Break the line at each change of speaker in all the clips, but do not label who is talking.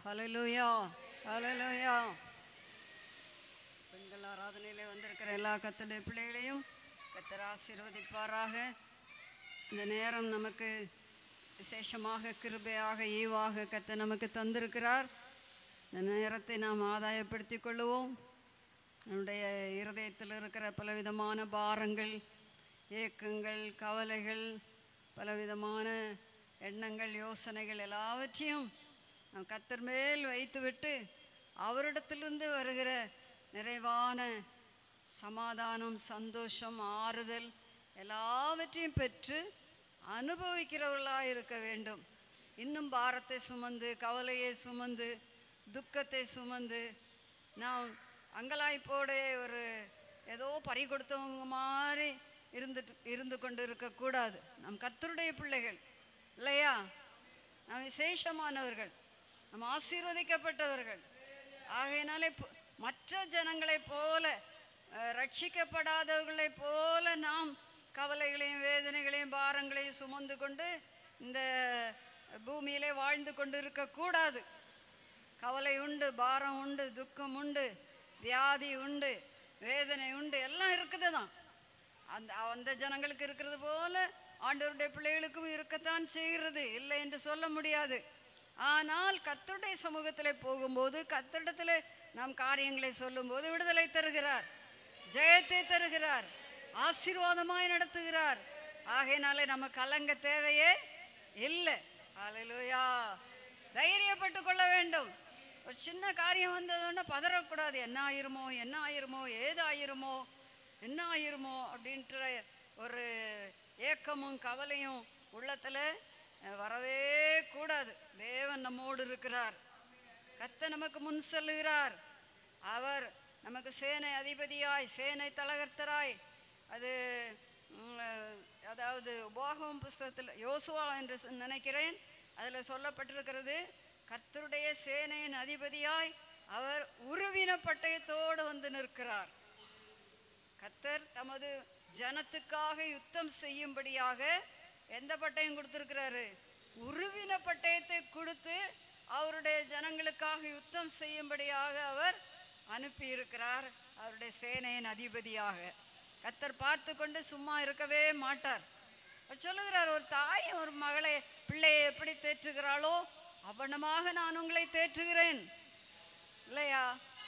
ஹalleluya ஹalleluya பெண்கள் ஆராதனையிலே வந்திருக்கிற எல்லா கத்துடைய பிள்ளைகளையும் கத்தர் ஆசீர்வதிப்பாராக இந்த நேரம் நமக்கு விசேஷமாக கிருபையாக ஈவாக கத்த நமக்கு தந்திருக்கிறார் இந்த நேரத்தை நாம் ஆதாயப்படுத்திக் கொள்ளுவோம் நம்முடைய இருதயத்தில் இருக்கிற பலவிதமான பாரங்கள் ஏக்கங்கள் கவலைகள் பலவிதமான எண்ணங்கள் யோசனைகள் எல்லாவற்றையும் நாம் கத்தர் மேல் வைத்துவிட்டு அவரிடத்திலிருந்து வருகிற நிறைவான சமாதானம் சந்தோஷம் ஆறுதல் எல்லாவற்றையும் பெற்று அனுபவிக்கிறவர்களாக இருக்க வேண்டும் இன்னும் பாரத்தை சுமந்து கவலையை சுமந்து துக்கத்தை சுமந்து நாம் அங்கலாய்ப்போட ஒரு ஏதோ பறி கொடுத்தவங்க மாதிரி இருந்துட்டு இருந்து கொண்டு இருக்கக்கூடாது நம் கத்தருடைய பிள்ளைகள் இல்லையா நாம் விசேஷமானவர்கள் நாம் ஆசீர்வதிக்கப்பட்டவர்கள் ஆகையினாலே பு- மற்ற ஜனங்களைப் போல அஹ், ரட்சிக்கப்படாதவர்களைப் போல நாம் கவலைகளையும் வேதனைகளையும் பாரங்களையும் சுமந்து கொண்டு இந்த பூமியிலே வாழ்ந்து கொண்டு இருக்கக்கூடாது கவலை உண்டு பாரம் உண்டு துக்கம் உண்டு வியாதி உண்டு வேதனை உண்டு எல்லாம் இருக்குது தான் அந்த அந்த ஜனங்களுக்கு இருக்கிறது போல ஆண்டவருடைய பிள்ளைகளுக்கும் இருக்கத்தான் செய்கிறது இல்லை என்று சொல்ல முடியாது ஆனால் கர்த்தருடைய சமூகத்தில் போகும்போது கத்தரிடத்தில் நாம் காரியங்களை சொல்லும்போது விடுதலை தருகிறார் ஜெயத்தை தருகிறார் ஆசீர்வாதமாய் நடத்துகிறார் ஆகையினாலே நம்ம கலங்க தேவையே இல்லை ஹalleluya தைரியப்பட்டு கொள்ள வேண்டும் ஒரு சின்ன காரியம் வந்ததுன்னா பதறக்கூடாது என்ன ஆயிருமோ என்ன ஆயிருமோ ஏதாயிருமோ என்ன ஆயிருமோ அப்படின்ற ஒரு ஏக்கமும் கவலையும் உள்ளத்தில் வரவே கூடாது தேவன் நம்மோடு இருக்கிறார் கத்த நமக்கு முன் செல்லுகிறார் அவர் நமக்கு சேனை அதிபதியாய் சேனை தலகர்த்தராய் அது ம், அதாவது உபாகமம் புஸ்தகத்தில் யோசுவா என்று சொ- நினைக்கிறேன் அதில் சொல்லப்பட்டிருக்கிறது கர்த்தருடைய சேனையின் அதிபதியாய் அவர் உருவின பட்டயத்தோடு வந்து நிற்கிறார் கத்தர் தமது ஜனத்துக்காக யுத்தம் செய்யும்படியாக எந்த பட்டயம் கொடுத்திருக்கிறாரு உருவின பட்டயத்தை கொடுத்து அவருடைய ஜனங்களுக்காக யுத்தம் செய்யும்படியாக அவர் அனுப்பியிருக்கிறார் அவருடைய சேனையின் அதிபதியாக கத்தர் பார்த்து கொண்டு சும்மா இருக்கவே மாட்டார் அவர் சொல்லுகிறார் ஒரு தாய் ஒரு மகளை பிள்ளையை எப்படி தேற்றுகிறாளோ அவனமாக நான் உங்களை தேற்றுகிறேன் இல்லையா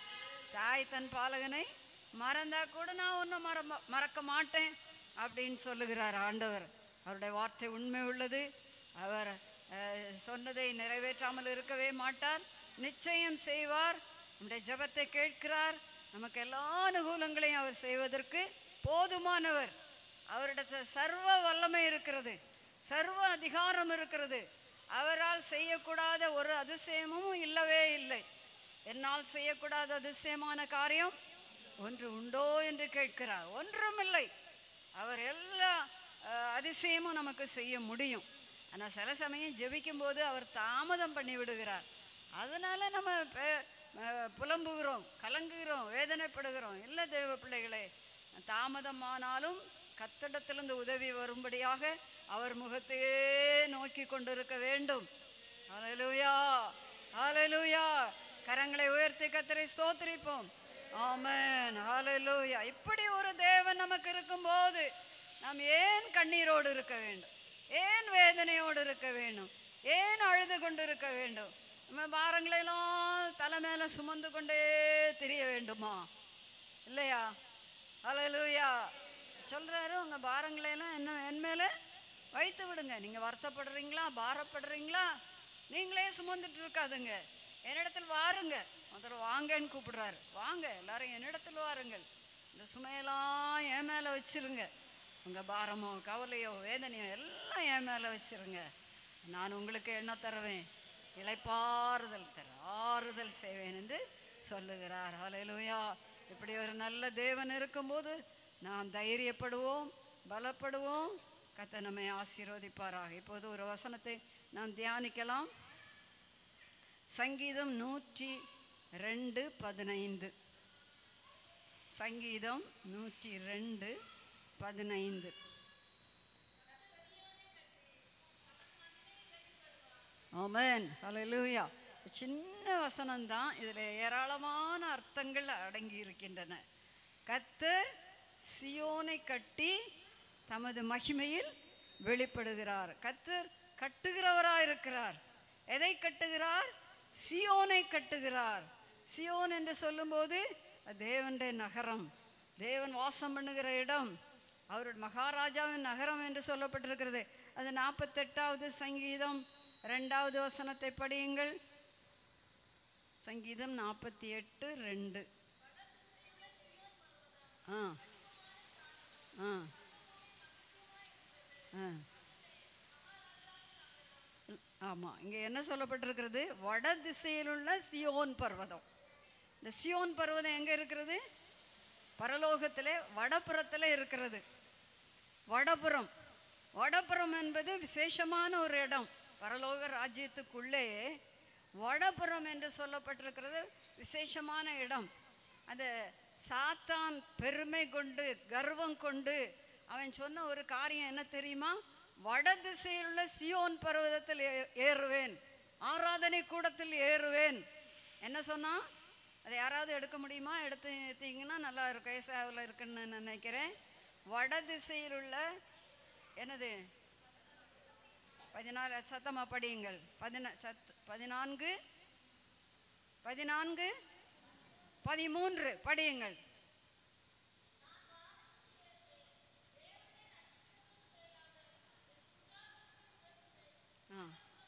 தாய் தன் பாலகனை மறந்தா கூட நான் ஒன்றும் மற மறக்க மாட்டேன் அப்படின்னு சொல்லுகிறார் ஆண்டவர் அவருடைய வார்த்தை உண்மை உள்ளது அவர் அஹ், சொன்னதை நிறைவேற்றாமல் இருக்கவே மாட்டார் நிச்சயம் செய்வார் நம்முடைய ஜெபத்தை கேட்கிறார் நமக்கு எல்லா அனுகூலங்களையும் அவர் செய்வதற்கு போதுமானவர் அவரிடத்தில் சர்வ வல்லமை இருக்கிறது சர்வ அதிகாரம் இருக்கிறது அவரால் செய்யக்கூடாத ஒரு அதிசயமும் இல்லவே இல்லை என்னால் செய்யக்கூடாத அதிசயமான காரியம் ஒன்று உண்டோ என்று கேட்கிறார் ஒன்றுமில்லை அவர் எல்லா அஹ், அதிசயமும் நமக்கு செய்ய முடியும் ஆனால் சில சமயம் ஜெபிக்கும் போது அவர் தாமதம் பண்ணி விடுகிறார் அதனால நம்ம பே- அஹ், புலம்புகிறோம் கலங்குகிறோம் வேதனைப்படுகிறோம் இல்லை தேவ பிள்ளைகளே தாமதமானாலும் கத்தடத்திலிருந்து உதவி வரும்படியாக அவர் முகத்தையே நோக்கி கொண்டிருக்க வேண்டும் ஹalleluya ஹalleluya கரங்களை உயர்த்தி கத்தரை ஸ்தோத்திரிப்போம் ஆமென் ஹalleluya இப்படி ஒரு தேவன் நமக்கு இருக்கும்போது நாம் ஏன் கண்ணீரோடு இருக்க வேண்டும் ஏன் வேதனையோடு இருக்க வேண்டும் ஏன் அழுது கொண்டு இருக்க வேண்டும் நம்ம பாரங்களெல்லாம் தலை மேலே சுமந்து கொண்டே திரிய வேண்டுமா இல்லையா ஹalleluya சொல்றாரு உங்க பாரங்களை எல்லாம் என்ன என் மேல வைத்து விடுங்க நீங்க வருத்தப்படுறீங்களா பாரப்படுறீங்களா நீங்களே சுமந்துட்டு இருக்காதுங்க என்னிடத்தில் வாருங்க முதல்ல வாங்கன்னு கூப்பிடுறாரு வாங்க எல்லாரும் என்னிடத்தில் வாருங்கள் இந்த சுமையெல்லாம் என் மேல வச்சிருங்க உங்க பாரமோ கவலையோ வேதனையோ எல்லாம் என் மேல வச்சிருங்க நான் உங்களுக்கு என்ன தருவேன் இளைப்பாறுதல் தர ஆறுதல் செய்வேன் என்று சொல்லுகிறார் ஹalleluya இப்படி ஒரு நல்ல தேவன் இருக்கும்போது நாம் தைரியப்படுவோம் பலப்படுவோம் கத்த நம்மை ஆசீர்வதிப்பாராக இப்போது ஒரு வசனத்தை நாம் தியானிக்கலாம் சங்கீதம் நூற்றி ரெண்டு பதினைந்து சங்கீதம் நூற்றி ரெண்டு பதினைந்து ஆமென் ஹalleluya சின்ன வசனம்தான் இதில் ஏராளமான அர்த்தங்கள் அடங்கி இருக்கின்றன கத்தர் சியோனை கட்டி தமது மகிமையில் வெளிப்படுகிறார் கத்தர் கட்டுகிறவராக இருக்கிறார் எதை கட்டுகிறார் சியோனை கட்டுகிறார் சியோன் என்று சொல்லும்போது அது தேவனுடைய நகரம் தேவன் வாசம் பண்ணுகிற இடம் அவருடைய மகாராஜாவின் நகரம் என்று சொல்லப்பட்டிருக்கிறது அது நாற்பத்தெட்டாவது சங்கீதம் ரெண்டாவது வசனத்தை படியுங்கள் சங்கீதம் நாற்பத்தி எட்டு ரெண்டு ஆ ஆ ஆ ஆமாம் இங்கே என்ன சொல்லப்பட்டிருக்கிறது வட திசையில் உள்ள சியோன் பர்வதம் இந்த சியோன் பர்வதம் எங்கே இருக்கிறது பரலோகத்திலே வடபுறத்தில் இருக்கிறது வடபுறம் வடபுறம் என்பது விசேஷமான ஒரு இடம் பரலோக ராஜ்யத்துக்குள்ளே வடபுறம் என்று சொல்லப்பட்டிருக்கிறது விசேஷமான இடம் அந்த சாத்தான் பெருமை கொண்டு கர்வம் கொண்டு அவன் சொன்ன ஒரு காரியம் என்ன தெரியுமா வட திசையில் உள்ள சியோன் பர்வதத்தில் ஏ- ஏறுவேன் ஆராதனை கூடத்தில் ஏறுவேன் என்ன சொன்னான் அதை யாராவது எடுக்க முடியுமா எடுத்து எடுத்தீங்கன்னா நல்லா இருக்கும் ஏசாவில் இருக்குன்னு நான் நினைக்கிறேன் வட திசையில் உள்ள என்னது பதினாலு சத்தமா படியுங்கள் பதினா சத் பதினான்கு பதினான்கு பதிமூன்று படியுங்கள் ஆ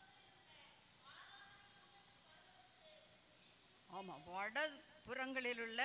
ஆமாம் வட புறங்களில் உள்ள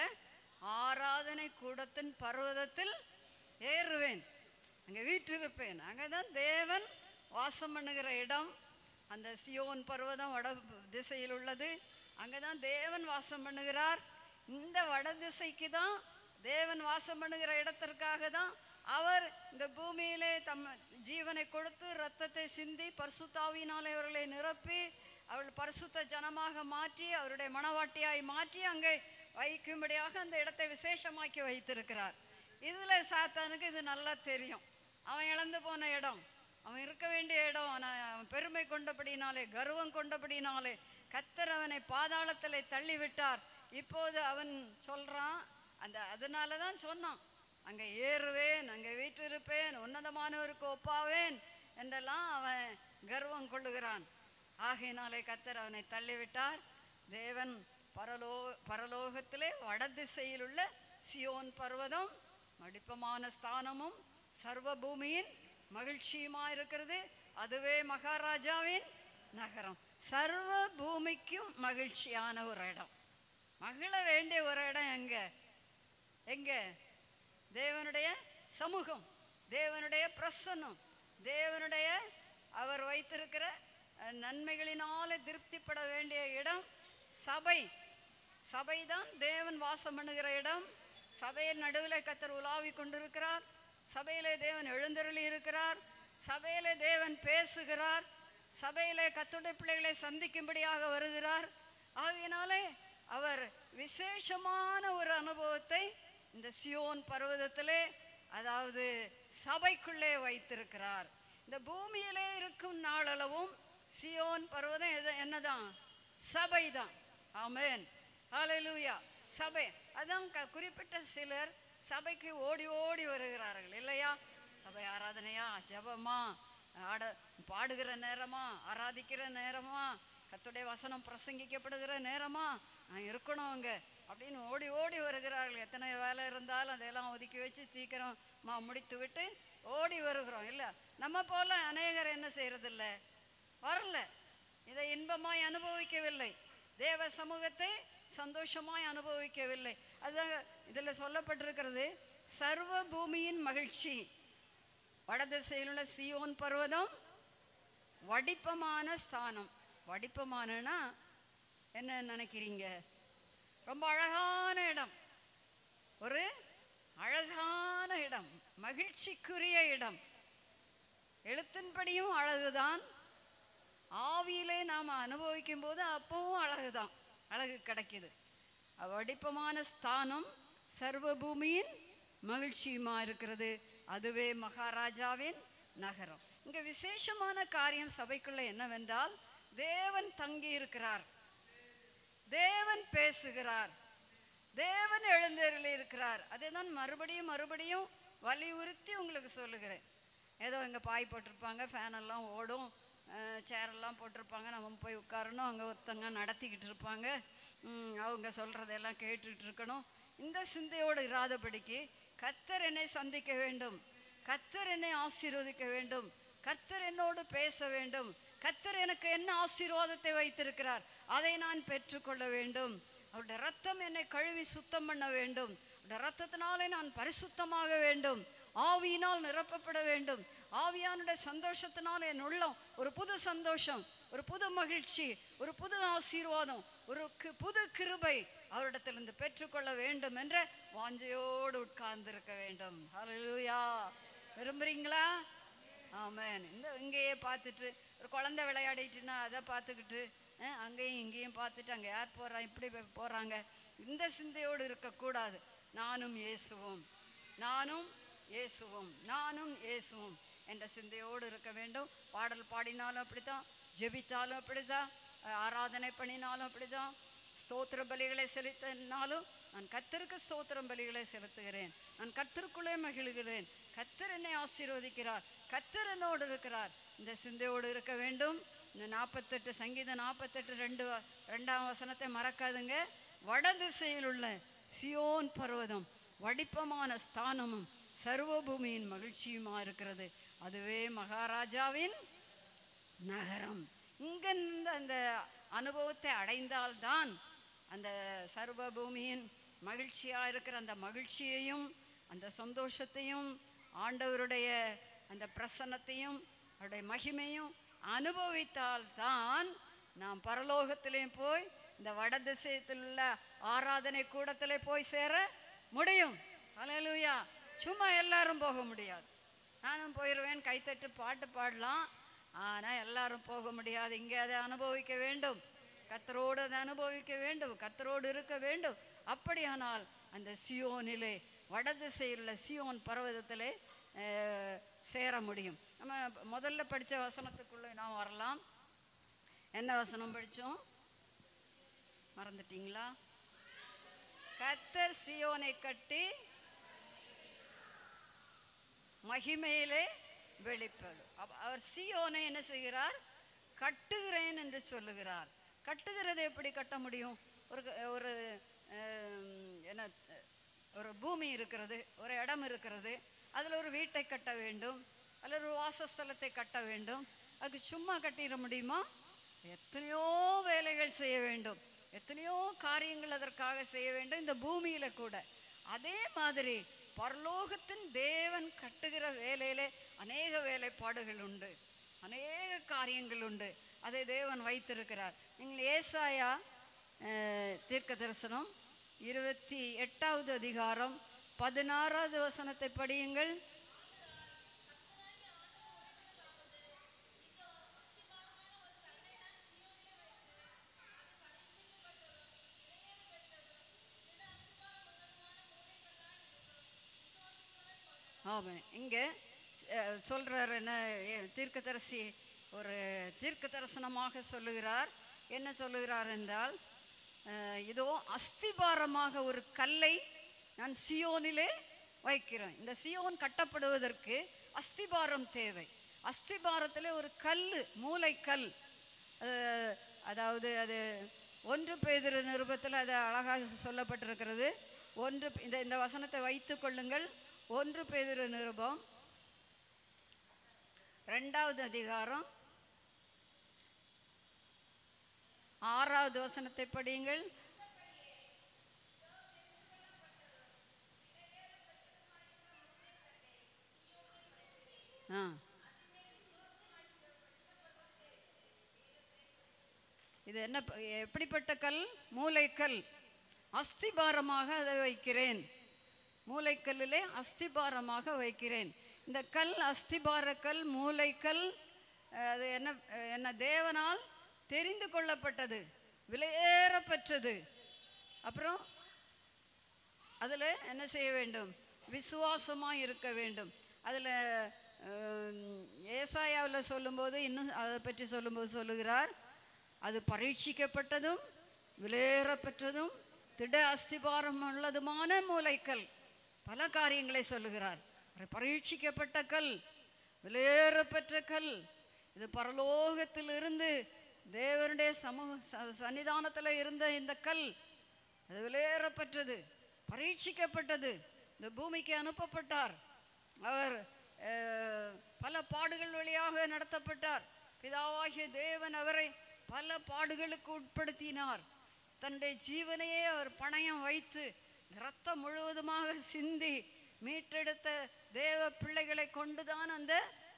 ஆராதனை கூடத்தின் பர்வதத்தில் ஏறுவேன் அங்கே வீற்றிருப்பேன் அங்கே தான் தேவன் வாசம் பண்ணுகிற இடம் அந்த சியோன் பர்வதம் வட திசையில் உள்ளது அங்கே தான் தேவன் வாசம் பண்ணுகிறார் இந்த வட திசைக்கு தான் தேவன் வாசம் பண்ணுகிற இடத்திற்காக தான் அவர் இந்த பூமியிலே தம் ஜீவனை கொடுத்து இரத்தத்தை சிந்தி பரிசுத்தாவினாலே அவர்களை நிரப்பி அவள் பரிசுத்த ஜனமாக மாற்றி அவருடைய மணவாட்டியாய் மாற்றி அங்கே வைக்கும்படியாக அந்த இடத்தை விசேஷமாக்கி வைத்திருக்கிறார் இதில் சாத்தானுக்கு இது நல்லா தெரியும் அவன் இழந்து போன இடம் அவன் இருக்க வேண்டிய இடம் ஆனால் அவன் பெருமை கொண்டபடினாலே கர்வம் கொண்டபடினாலே கத்தர் அவனை பாதாளத்திலே தள்ளிவிட்டார் இப்போது அவன் சொல்கிறான் அந்த அதனால தான் சொன்னான் அங்கே ஏறுவேன் அங்கே வீற்றிருப்பேன் உன்னதமானவருக்கு ஒப்பாவேன் என்றெல்லாம் அவன் கர்வம் கொள்ளுகிறான் ஆகையினாலே கத்தர் அவனை தள்ளிவிட்டார் தேவன் பரலோ பரலோகத்திலே வடதிசையில் உள்ள சியோன் பர்வதம் மடிப்பமான ஸ்தானமும் சர்வ பூமியின் மகிழ்ச்சியுமா இருக்கிறது அதுவே மகாராஜாவின் நகரம் சர்வ பூமிக்கும் மகிழ்ச்சியான ஒரு இடம் மகிழ வேண்டிய ஒரு இடம் எங்க எங்க தேவனுடைய சமூகம் தேவனுடைய பிரசன்னம் தேவனுடைய அவர் வைத்திருக்கிற அஹ், நன்மைகளினாலே திருப்திப்பட வேண்டிய இடம் சபை சபைதான் தேவன் வாசம் பண்ணுகிற இடம் சபையின் நடுவில் கத்தர் உலாவி கொண்டிருக்கிறார் சபையிலே தேவன் எழுந்தருளி இருக்கிறார் சபையிலே தேவன் பேசுகிறார் சபையிலே கத்துடைய பிள்ளைகளை சந்திக்கும்படியாக வருகிறார் ஆகையினாலே அவர் விசேஷமான ஒரு அனுபவத்தை இந்த சியோன் பர்வதத்திலே அதாவது சபைக்குள்ளே வைத்திருக்கிறார் இந்த பூமியிலே இருக்கும் நாளளவும் சியோன் பர்வதம் எது என்னதான் சபைதான் ஆமென் ஹalleluya சபை அதான் க- குறிப்பிட்ட சிலர் சபைக்கு ஓடி ஓடி வருகிறார்கள் இல்லையா சபை ஆராதனையா ஜெபமா ஆட பாடுகிற நேரமா ஆராதிக்கிற நேரமா கத்துடைய வசனம் பிரசங்கிக்கப்படுகிற நேரமா நான் இருக்கணும் அங்க அப்படின்னு ஓடி ஓடி வருகிறார்கள் எத்தனை வேலை இருந்தாலும் அதையெல்லாம் ஒதுக்கி வச்சு சீக்கிரமா முடித்து விட்டு ஓடி வருகிறோம் இல்லை நம்ம போல அநேகர் என்ன செய்யறதில்ல வரல இதை இன்பமாய் அனுபவிக்கவில்லை தேவ சமூகத்தை சந்தோஷமாய் அனுபவிக்கவில்லை அதுதான் இதில் சொல்லப்பட்டிருக்கிறது சர்வ பூமியின் மகிழ்ச்சி வடதிசையில் உள்ள சியோன் பர்வதம் வடிப்பமான ஸ்தானம் வடிப்பமானனா என்ன நினைக்கிறீங்க ரொம்ப அழகான இடம் ஒரு அழகான இடம் மகிழ்ச்சிக்குரிய இடம் எழுத்தின்படியும் அழகுதான் ஆவியிலே நாம் அனுபவிக்கும் போது அப்பவும் அழகுதான் அழகு கிடைக்குது வடிப்பமான ஸ்தானம் சர்வ பூமியின் மகிழ்ச்சியுமா இருக்கிறது அதுவே மகாராஜாவின் நகரம் இங்க விசேஷமான காரியம் சபைக்குள்ள என்னவென்றால் தேவன் தங்கி இருக்கிறார் பேசுகிறார் தேவன் எழுந்தருளி இருக்கிறார் அதை தான் மறுபடியும் மறுபடியும் வலியுறுத்தி உங்களுக்கு சொல்லுகிறேன் ஏதோ இங்கே பாய் போட்டிருப்பாங்க ஃபேன் எல்லாம் ஓடும் சேரெல்லாம் போட்டிருப்பாங்க நம்ம போய் உட்காரணும் அங்கே ஒருத்தங்க நடத்திக்கிட்டு இருப்பாங்க ம், அவங்க சொல்கிறதெல்லாம் கேட்டுட்டு இருக்கணும் இந்த சிந்தையோடு இராதபடிக்கு கத்தர் என்னை சந்திக்க வேண்டும் கத்தர் என்னை ஆசீர்வதிக்க வேண்டும் கத்தர் என்னோடு பேச வேண்டும் கத்தர் எனக்கு என்ன ஆசீர்வாதத்தை வைத்திருக்கிறார் அதை நான் பெற்றுக்கொள்ள வேண்டும் அவருடைய ரத்தம் என்னை கழுவி சுத்தம் பண்ண வேண்டும் அவருடைய ரத்தத்தினாலே நான் பரிசுத்தமாக வேண்டும் ஆவியினால் நிரப்பப்பட வேண்டும் ஆவியானுடைய சந்தோஷத்தினால் என் உள்ளம் ஒரு புது சந்தோஷம் ஒரு புது மகிழ்ச்சி ஒரு புது ஆசீர்வாதம் ஒரு கி- புது கிருபை அவரிடத்திலிருந்து பெற்றுக்கொள்ள வேண்டும் என்ற வாஞ்சையோடு உட்கார்ந்திருக்க வேண்டும் ஹalleluya விரும்புறீங்களா ஆமென் இந்த இங்கேயே பார்த்துட்டு ஒரு குழந்தை விளையாடிட்டுன்னா அதை பார்த்துக்கிட்டு அஹ், அங்கேயும் இங்கேயும் பார்த்துட்டு அங்கே யார் போறா இப்படி போ- போறாங்க இந்த சிந்தையோடு இருக்கக்கூடாது நானும் இயேசுவும் நானும் இயேசுவும் நானும் இயேசுவும் என்ற சிந்தையோடு இருக்க வேண்டும் பாடல் பாடினாலும் அப்படித்தான் ஜெபித்தாலும் அப்படிதான் அஹ், ஆராதனை பண்ணினாலும் அப்படிதான் ஸ்தோத்திர பலிகளை செலுத்தினாலும் நான் கத்தருக்கு ஸ்தோத்திரம் பலிகளை செலுத்துகிறேன் நான் கத்தருக்குள்ளே மகிழ்கிறேன் கத்தர் என்னை ஆசீர்வதிக்கிறார் கத்தர் என்னோடு இருக்கிறார் இந்த சிந்தையோடு இருக்க வேண்டும் இந்த நாற்பத்தெட்டு சங்கீதம் நாற்பத்தெட்டு ரெண்டு வ- ரெண்டாம் வசனத்தை மறக்காதுங்க வடதிசையில் உள்ள சியோன் பர்வதம் வடிப்பமான ஸ்தானமும் சர்வபூமியின் மகிழ்ச்சியுமா இருக்கிறது அதுவே மகாராஜாவின் நகரம் இங்கிருந்து அந்த அனுபவத்தை அடைந்தால்தான் அந்த சர்வபூமியின் மகிழ்ச்சியாக இருக்கிற அந்த மகிழ்ச்சியையும் அந்த சந்தோஷத்தையும் ஆண்டவருடைய அந்த பிரசன்னத்தையும் அவருடைய மகிமையும் அனுபவித்தால்தான் நாம் பரலோகத்திலேயும் போய் இந்த வடதிசையத்தில் உள்ள ஆராதனை கூடத்திலே போய் சேர முடியும் அல்லேலூயா சும்மா எல்லாரும் போக முடியாது நானும் போயிடுவேன் கைத்தட்டு பாட்டு பாடலாம் ஆனால் எல்லாரும் போக முடியாது இங்கே அதை அனுபவிக்க வேண்டும் கத்தரோடு அதை அனுபவிக்க வேண்டும் கத்தரோடு இருக்க வேண்டும் அப்படியானால் அந்த சியோனிலே வடதிசையில் உள்ள சியோன் பர்வதத்திலே அஹ், சேர முடியும் நம்ம முதல்ல படித்த வசனத்துக்குள்ளே நாம் வரலாம் என்ன வசனம் படித்தோம் மறந்துட்டீங்களா கத்தர் சியோனை கட்டி மகிமையிலே வெளிப்படு அப்ப அவர் சியோனை என்ன செய்கிறார் கட்டுகிறேன் என்று சொல்லுகிறார் கட்டுகிறது எப்படி கட்ட முடியும் ஒரு க- ஒரு ஆம், என்ன ஒரு பூமி இருக்கிறது ஒரு இடம் இருக்கிறது அதில் ஒரு வீட்டை கட்ட வேண்டும் அல்லது ஒரு வாசஸ்தலத்தை கட்ட வேண்டும் அதுக்கு சும்மா கட்டிட முடியுமா எத்தனையோ வேலைகள் செய்ய வேண்டும் எத்தனையோ காரியங்கள் அதற்காக செய்ய வேண்டும் இந்த பூமியில கூட அதே மாதிரி பரலோகத்தின் தேவன் கட்டுகிற வேலையிலே அநேக வேலைப்பாடுகள் உண்டு அநேக காரியங்கள் உண்டு அதை தேவன் வைத்திருக்கிறார் நீங்கள் ஏசாயா அஹ், தீர்க்க தரிசனம் இருபத்தி எட்டாவது அதிகாரம் பதினாறாவது வசனத்தை படியுங்கள் ஆமாம் இங்கே சொல்கிறார் என்ன எ- தீர்க்கதரிசி ஒரு தீர்க்க தரிசனமாக சொல்லுகிறார் என்ன சொல்லுகிறார் என்றால் அஹ், இதோ அஸ்திபாரமாக ஒரு கல்லை நான் சியோனிலே வைக்கிறேன் இந்த சியோன் கட்டப்படுவதற்கு அஸ்திபாரம் தேவை அஸ்திபாரத்தில் ஒரு கல் மூளைக்கல் அஹ், அதாவது அது ஒன்று பேதிரு நிருபத்தில் அது அழகாக சொல்லப்பட்டிருக்கிறது ஒன்று இந்த இந்த வசனத்தை வைத்துக் கொள்ளுங்கள் ஒன்று பேதிரு நிருபம் ரெண்டாவது அதிகாரம் ஆறாவது வசனத்தை படியுங்கள் ஆ இது என்ன ப- எப்படிப்பட்ட கல் மூளைக்கல் அஸ்திபாரமாக அதை வைக்கிறேன் மூளைக்கல்லிலே அஸ்திபாரமாக வைக்கிறேன் இந்த கல் அஸ்திபார கல் மூளைக்கல் அஹ், அது என்ன அஹ், என்ன தேவனால் தெரிந்து கொள்ளப்பட்டது விலையேற பெற்றது அப்புறம் அதில் என்ன செய்ய வேண்டும் விசுவாசமாக இருக்க வேண்டும் அதில் ஏசாயாவில் சொல்லும்போது இன்னும் அதை பற்றி சொல்லும்போது சொல்லுகிறார் அது பரீட்சிக்கப்பட்டதும் விலையேற பெற்றதும் திட அஸ்திபாரம் உள்ளதுமான மூலைக்கல் பல காரியங்களை சொல்லுகிறார் ஒரு பரீட்சிக்கப்பட்ட கல் விலையேற பெற்ற கல் இது பரலோகத்திலிருந்து தேவனுடைய சமூக ச- சன்னிதானத்துல இருந்த இந்த கல் அது விலையேறப்பட்டது பரீட்சிக்கப்பட்டது இந்த பூமிக்கு அனுப்பப்பட்டார் அவர் அஹ், பல பாடுகள் வழியாக நடத்தப்பட்டார் பிதாவாகிய தேவன் அவரை பல பாடுகளுக்கு உட்படுத்தினார் தன்னுடைய ஜீவனையே அவர் பணயம் வைத்து ரத்தம் முழுவதுமாக சிந்தி மீட்டெடுத்த தேவ பிள்ளைகளை கொண்டுதான் அந்த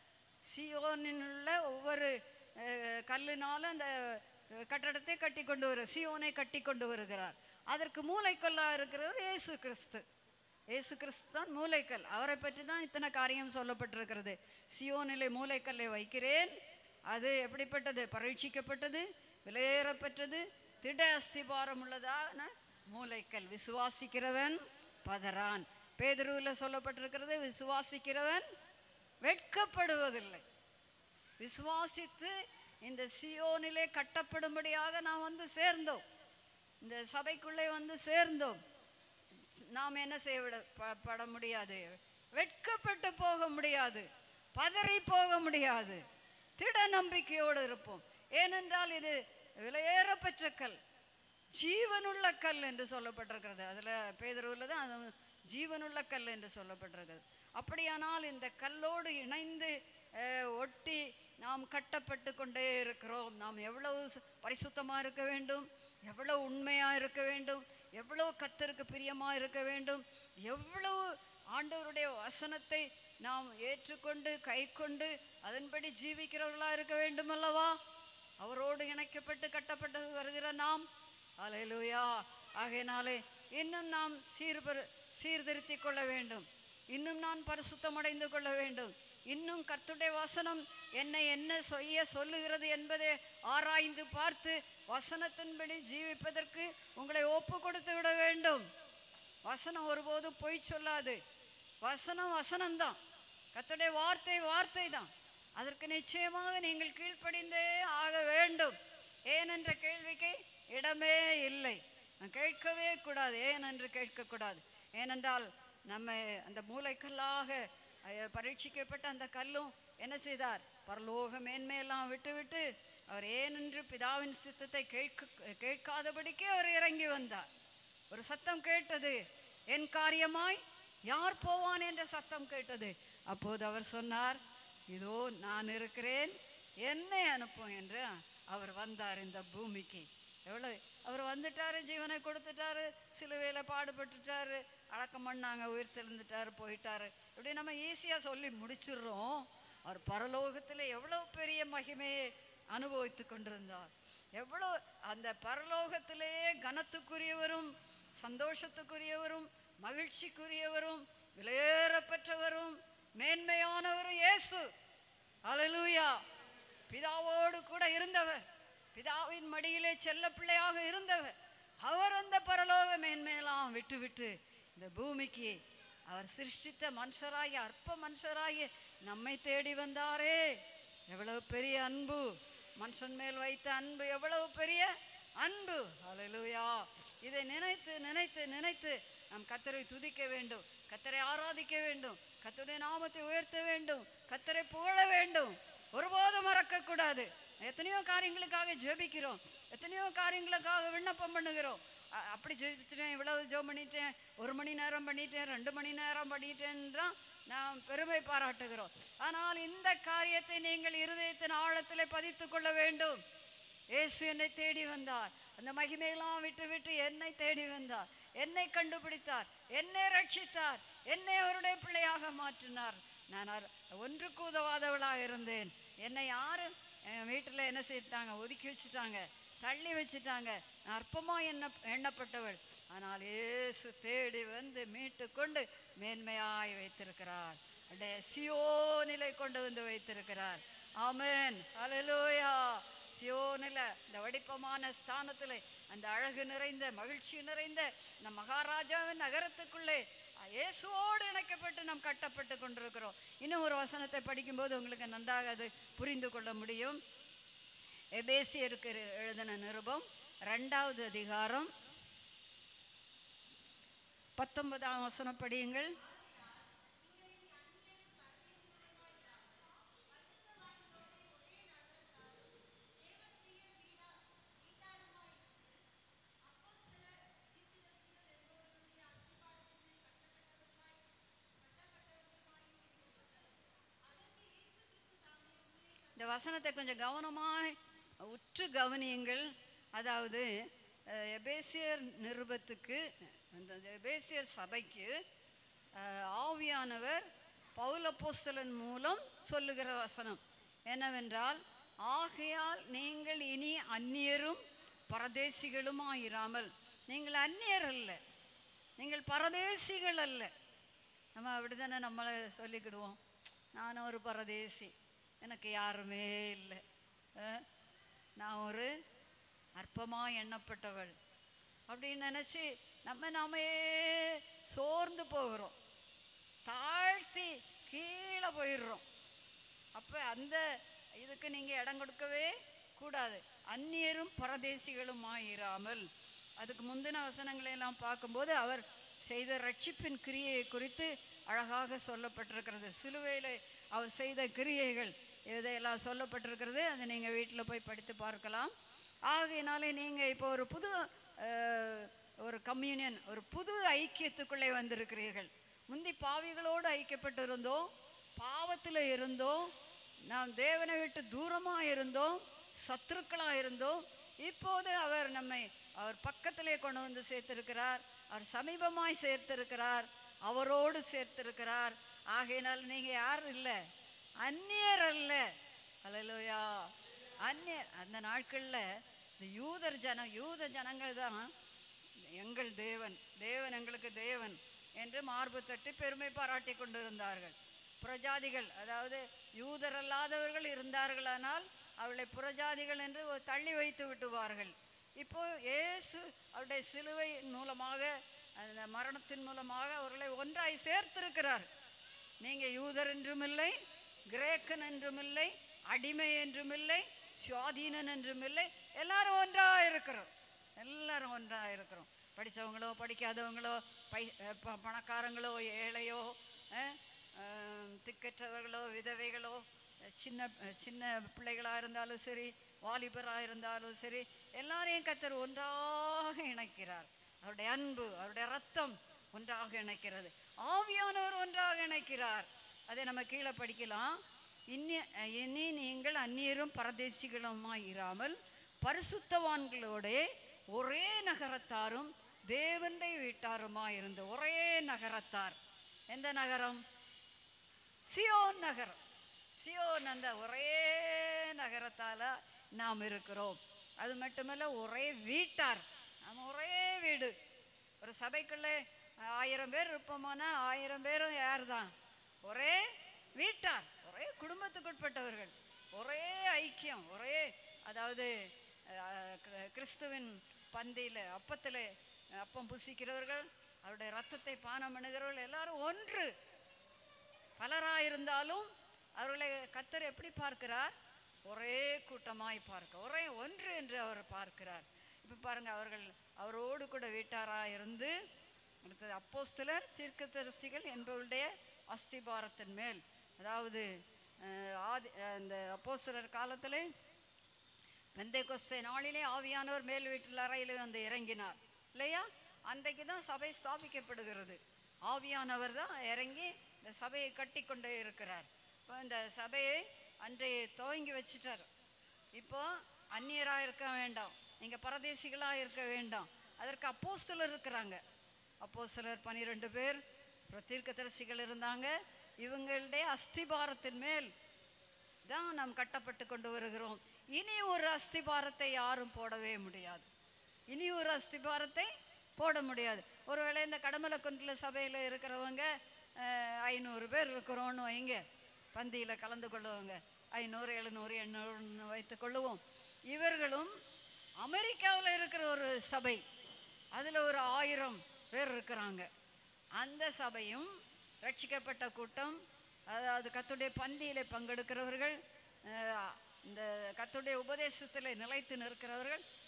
சியோனில் உள்ள ஒவ்வொரு அஹ், கல்லினால அந்த அஹ், கட்டடத்தை கட்டி கொண்டு வரு சியோனை கட்டி கொண்டு வருகிறார் அதற்கு மூளைக்கல்லா இருக்கிறவர் இயேசு கிறிஸ்து இயேசு கிறிஸ்து தான் மூளைக்கல் அவரை பற்றி தான் இத்தனை காரியம் சொல்லப்பட்டிருக்கிறது சியோனிலே மூளைக்கல்லை வைக்கிறேன் அது எப்படிப்பட்டது பரீட்சிக்கப்பட்டது விலையேறப்பட்டது திட அஸ்திபாரம் உள்ளதான மூளைக்கல் விசுவாசிக்கிறவன் பதறான் பேதுருவில் சொல்லப்பட்டிருக்கிறது விசுவாசிக்கிறவன் வெட்கப்படுவதில்லை விசுவாசித்து இந்த சியோனிலே கட்டப்படும்படியாக நாம் வந்து சேர்ந்தோம் இந்த சபைக்குள்ளே வந்து சேர்ந்தோம் நாம் என்ன செய்ய விட ப- பட முடியாது வெட்கப்பட்டு போக முடியாது பதறி போக முடியாது திட நம்பிக்கையோடு இருப்போம் ஏனென்றால் இது விலையேறப்பெற்ற கல் ஜீவனுள்ள கல் என்று சொல்லப்பட்டிருக்கிறது அதில் பேதருவில் தான் அது ஜீவனுள்ள கல் என்று சொல்லப்பட்டிருக்கிறது அப்படியானால் இந்த கல்லோடு இணைந்து அஹ், ஒட்டி நாம் கட்டப்பட்டு கொண்டே இருக்கிறோம் நாம் எவ்வளவு சு- பரிசுத்தமா இருக்க வேண்டும் எவ்வளவு உண்மையா இருக்க வேண்டும் எவ்வளவு கத்தருக்கு பிரியமா இருக்க வேண்டும் எவ்வளவு ஆண்டவருடைய வசனத்தை நாம் ஏற்றுக்கொண்டு கைக்கொண்டு அதன்படி ஜீவிக்கிறவர்களா இருக்க வேண்டும் அல்லவா அவரோடு இணைக்கப்பட்டு கட்டப்பட்டு வருகிற நாம் அலையலூயா ஆகையினாலே இன்னும் நாம் சீர்பெரு சீர்திருத்திக் கொள்ள வேண்டும் இன்னும் நான் பரிசுத்தமடைந்து கொள்ள வேண்டும் இன்னும் கர்த்தருடைய வசனம் என்னை என்ன செய்ய சொல்லுகிறது என்பதை ஆராய்ந்து பார்த்து வசனத்தின்படி ஜீவிப்பதற்கு உங்களை ஒப்பு கொடுத்து விட வேண்டும் வசனம் ஒருபோதும் பொய் சொல்லாது வசனம் வசனம்தான் கர்த்தருடைய வார்த்தை வார்த்தை தான் அதற்கு நிச்சயமாக நீங்கள் கீழ்ப்படிந்தே ஆக வேண்டும் ஏன் என்ற கேள்விக்கு இடமே இல்லை நான் கேட்கவே கூடாது ஏன் என்று கேட்கக்கூடாது ஏனென்றால் நம்ம அந்த மூளைக்கல்லாக அஹ், பரீட்சிக்கப்பட்ட அந்த கல்லும் என்ன செய்தார் பரலோக மேன்மையெல்லாம் விட்டுவிட்டு அவர் ஏனென்று பிதாவின் சித்தத்தை கேட்க கேட்காதபடிக்கே அவர் இறங்கி வந்தார் ஒரு சத்தம் கேட்டது என் காரியமாய் யார் போவான் என்ற சத்தம் கேட்டது அப்போது அவர் சொன்னார் இதோ நான் இருக்கிறேன் என்னை அனுப்பும் என்று அவர் வந்தார் இந்த பூமிக்கு எவ்வளோ அவர் வந்துட்டாரு ஜீவனை கொடுத்துட்டாரு சிலுவையில் பாடுபட்டுட்டாரு அடக்கம் பண்ணாங்க உயிர் தெளிந்துட்டாரு போயிட்டாரு இப்படி நம்ம ஈஸியாக சொல்லி முடிச்சிடுறோம் அவர் பரலோகத்தில் எவ்வளோ பெரிய மகிமையை அனுபவித்து கொண்டிருந்தார் எவ்வளோ அந்த பரலோகத்திலேயே கனத்துக்குரியவரும் சந்தோஷத்துக்குரியவரும் மகிழ்ச்சிக்குரியவரும் விலையேறப்பெற்றவரும் மேன்மையானவரும் இயேசு அல்லேலூயா பிதாவோடு கூட இருந்தவர் பிதாவின் மடியிலே செல்ல பிள்ளையாக இருந்தவர் அவர் அந்த பரலோக மேன்மையெல்லாம் விட்டு விட்டு இந்த பூமிக்கு அவர் சிருஷ்டித்த மனுஷராகி அற்ப மனுஷராகி நம்மை தேடி வந்தாரே எவ்வளவு பெரிய அன்பு மனுஷன் மேல் வைத்த அன்பு எவ்வளவு பெரிய அன்பு அல்லேலூயா இதை நினைத்து நினைத்து நினைத்து நாம் கத்தரை துதிக்க வேண்டும் கத்தரை ஆராதிக்க வேண்டும் கத்தருடைய நாமத்தை உயர்த்த வேண்டும் கத்தரை புகழ வேண்டும் ஒருபோதும் மறக்கக்கூடாது எத்தனையோ காரியங்களுக்காக ஜெபிக்கிறோம் எத்தனையோ காரியங்களுக்காக விண்ணப்பம் பண்ணுகிறோம் அ- அப்படி ஜெபிச்சிட்டேன் இவ்வளவு ஜெபம் பண்ணிட்டேன் ஒரு மணி நேரம் பண்ணிட்டேன் ரெண்டு மணி நேரம் பண்ணிட்டேன்றான் நாம் பெருமை பாராட்டுகிறோம் ஆனால் இந்த காரியத்தை நீங்கள் இருதயத்தின் ஆழத்திலே பதித்துக் கொள்ள வேண்டும் இயேசு என்னை தேடி வந்தார் அந்த மகிமையெல்லாம் விட்டு விட்டு என்னை தேடி வந்தார் என்னை கண்டுபிடித்தார் என்னை ரட்சித்தார் என்னை அவருடைய பிள்ளையாக மாற்றினார் நான் அவர் ஒன்றுக்கு உதவாதவளாக இருந்தேன் என்னை யாரும் என் வீட்டில் என்ன செய்துட்டாங்க ஒதுக்கி வச்சுட்டாங்க தள்ளி வச்சுட்டாங்க நான் அற்பமாக எண்ண எண்ணப்பட்டவள் ஆனால் இயேசு தேடி வந்து மீட்டு கொண்டு மேன்மையாய் வைத்திருக்கிறார் அடைய சியோனிலை கொண்டு வந்து வைத்திருக்கிறார் ஆமென் ஹalleluya சியோனில இந்த வடிப்பமான ஸ்தானத்திலே அந்த அழகு நிறைந்த மகிழ்ச்சி நிறைந்த இந்த மகாராஜாவின் நகரத்துக்குள்ளே இயேசுவோடு இணைக்கப்பட்டு நாம் கட்டப்பட்டு கொண்டிருக்கிறோம் இன்னும் ஒரு வசனத்தை படிக்கும்போது உங்களுக்கு நன்றாக அது புரிந்து கொள்ள முடியும் எபேசியருக்கு எழுதின நிருபம் ரெண்டாவது அதிகாரம் பத்தொன்பதாம் வசனம் படியுங்கள் இந்த வசனத்தை கொஞ்சம் கவனமாய் உற்று கவனியுங்கள் அதாவது அஹ், எபேசியர் நிருபத்துக்கு அந்த எபேசியர் சபைக்கு அஹ், ஆவியானவர் பௌலப்போஸ்தலன் மூலம் சொல்லுகிற வசனம் என்னவென்றால் ஆகையால் நீங்கள் இனி அந்நியரும் பரதேசிகளுமாயிராமல் நீங்கள் அந்நியர் அல்ல நீங்கள் பரதேசிகள் அல்ல நம்ம அப்படிதானே நம்மளை சொல்லிக்கிடுவோம் நான் ஒரு பரதேசி எனக்கு யாருமே இல்லை அஹ், நான் ஒரு அற்பமாக எண்ணப்பட்டவள் அப்படின்னு நினச்சி நம்ம நாமே சோர்ந்து போகிறோம் தாழ்த்தி கீழே போயிடுறோம் அப்போ அந்த இதுக்கு நீங்கள் இடம் கொடுக்கவே கூடாது அந்நியரும் பரதேசிகளும் ஆயிராமல் அதுக்கு முந்தின வசனங்களை எல்லாம் பார்க்கும்போது அவர் செய்த ரட்சிப்பின் கிரியையை குறித்து அழகாக சொல்லப்பட்டிருக்கிறது சிலுவையில் அவர் செய்த கிரியைகள் இதையெல்லாம் சொல்லப்பட்டிருக்கிறது அதை நீங்கள் வீட்டில் போய் படித்து பார்க்கலாம் ஆகையினாலே நீங்கள் இப்போ ஒரு புது அஹ், ஒரு கம்யூனியன் ஒரு புது ஐக்கியத்துக்குள்ளே வந்திருக்கிறீர்கள் முந்தி பாவிகளோடு ஐக்கியப்பட்டு இருந்தோம் பாவத்தில் இருந்தோம் நாம் தேவனை விட்டு தூரமாக இருந்தோம் சத்துருக்களாக இருந்தோம் இப்போது அவர் நம்மை அவர் பக்கத்திலே கொண்டு வந்து சேர்த்திருக்கிறார் அவர் சமீபமாய் சேர்த்திருக்கிறார் அவரோடு சேர்த்திருக்கிறார் ஆகையினால் நீங்கள் யார் இல்லை அந்நியர் அல்ல அல்லையா அந்நியர் அந்த நாட்களில் இந்த யூதர் ஜனம் யூத ஜனங்கள் தான் எங்கள் தேவன் தேவன் எங்களுக்கு தேவன் என்று மார்பு தட்டி பெருமை பாராட்டி கொண்டிருந்தார்கள் புறஜாதிகள் அதாவது யூதரல்லாதவர்கள் இருந்தார்களானால் அவளை புறஜாதிகள் என்று ஒரு தள்ளி வைத்து விட்டுவார்கள் இப்போ இயேசு அவருடைய சிலுவையின் மூலமாக அந்த மரணத்தின் மூலமாக அவர்களை ஒன்றாய் சேர்த்திருக்கிறார் நீங்க யூதர் என்றும் இல்லை கிரேக்கன் என்றும் இல்லை அடிமை என்றும் இல்லை சுவாதீனன் என்றும் இல்லை எல்லாரும் ஒன்றா இருக்கிறோம் எல்லாரும் ஒன்றா இருக்கிறோம் படித்தவங்களோ படிக்காதவங்களோ பை அஹ் ப- பணக்காரங்களோ ஏழையோ அஹ், ஆம், திக்கற்றவர்களோ விதவைகளோ அஹ் சின்ன அஹ் சின்ன பிள்ளைகளாக இருந்தாலும் சரி வாலிபராக இருந்தாலும் சரி எல்லாரையும் கத்தர் ஒன்றாக இணைக்கிறார் அவருடைய அன்பு அவருடைய ரத்தம் ஒன்றாக இணைக்கிறது ஆவியானவர் ஒன்றாக இணைக்கிறார் அதை நம்ம கீழே படிக்கலாம் இன்னி இனி நீங்கள் அந்நியரும் பரதேசிகளுமாய் இராமல் பரிசுத்தவான்களோட ஒரே நகரத்தாரும் தேவனுடைய வீட்டாருமாய் இருந்த ஒரே நகரத்தார் எந்த நகரம் சியோன் நகரம் சியோன் அந்த ஒரே நகரத்தால நாம் இருக்கிறோம் அது மட்டுமல்ல ஒரே வீட்டார் நாம் ஒரே வீடு ஒரு சபைக்குள்ளே ஆயிரம் பேர் இருப்போமானா ஆயிரம் பேரும் யார் தான் ஒரே வீட்டார் ஒரே குடும்பத்துக்குட்பட்டவர்கள் ஒரே ஐக்கியம் ஒரே அதாவது அஹ், கிற- கிறிஸ்துவின் பந்தியில் அப்பத்தில் அப்பம் புசிக்கிறவர்கள் அவருடைய ரத்தத்தை பானம் பண்ணுகிறவர்கள் எல்லாரும் ஒன்று பலராயிருந்தாலும் அவர்களை கத்தர் எப்படி பார்க்கிறார் ஒரே கூட்டமாய் பார்க்க ஒரே ஒன்று என்று அவர் பார்க்கிறார் இப்போ பாருங்க அவர்கள் அவரோடு கூட வீட்டாராக இருந்து அடுத்தது அப்போஸ்தலர் தீர்க்கதரிசிகள் என்பவருடைய அஸ்திபாரத்தின் மேல் அதாவது அஹ், ஆதி அந்த அப்போஸ்தலர் காலத்தில் பெந்தைக்கொஸ்தை நாளிலே ஆவியானவர் மேல் வீட்டில் அறையில் வந்து இறங்கினார் இல்லையா அன்றைக்கு தான் சபை ஸ்தாபிக்கப்படுகிறது ஆவியானவர் தான் இறங்கி இந்த சபையை கட்டி கொண்டே இருக்கிறார் இப்போ இந்த சபையை அன்றைய துவங்கி வச்சிட்டார் இப்போ அந்நியராக இருக்க வேண்டாம் நீங்கள் பரதேசிகளாக இருக்க வேண்டாம் அதற்கு அப்போஸ்தலர் இருக்கிறாங்க அப்போஸ்தலர் பன்னிரெண்டு பேர் அப்புறம் தீர்க்கதரிசிகள் இருந்தாங்க இவங்களுடைய அஸ்திபாரத்தின் மேல் தான் நாம் கட்டப்பட்டு கொண்டு வருகிறோம் இனி ஒரு அஸ்திபாரத்தை யாரும் போடவே முடியாது இனி ஒரு அஸ்திபாரத்தை போட முடியாது ஒருவேளை இந்த கடமலை குன்றில் சபையில் இருக்கிறவங்க அஹ், ஐநூறு பேர் இருக்கிறோன்னு வைங்க பந்தியில் கலந்து கொள்ளுவாங்க ஐநூறு எழுநூறு எண்ணூறுன்னு வைத்துக் கொள்ளுவோம் இவர்களும் அமெரிக்காவில் இருக்கிற ஒரு சபை அதில் ஒரு ஆயிரம் பேர் இருக்கிறாங்க அந்த சபையும் ரட்சிக்கப்பட்ட கூட்டம் அதாவது கத்துடைய பந்தியிலே பங்கெடுக்கிறவர்கள் அஹ், இந்த கத்துடைய உபதேசத்தில் நிலைத்து நிற்கிறவர்கள்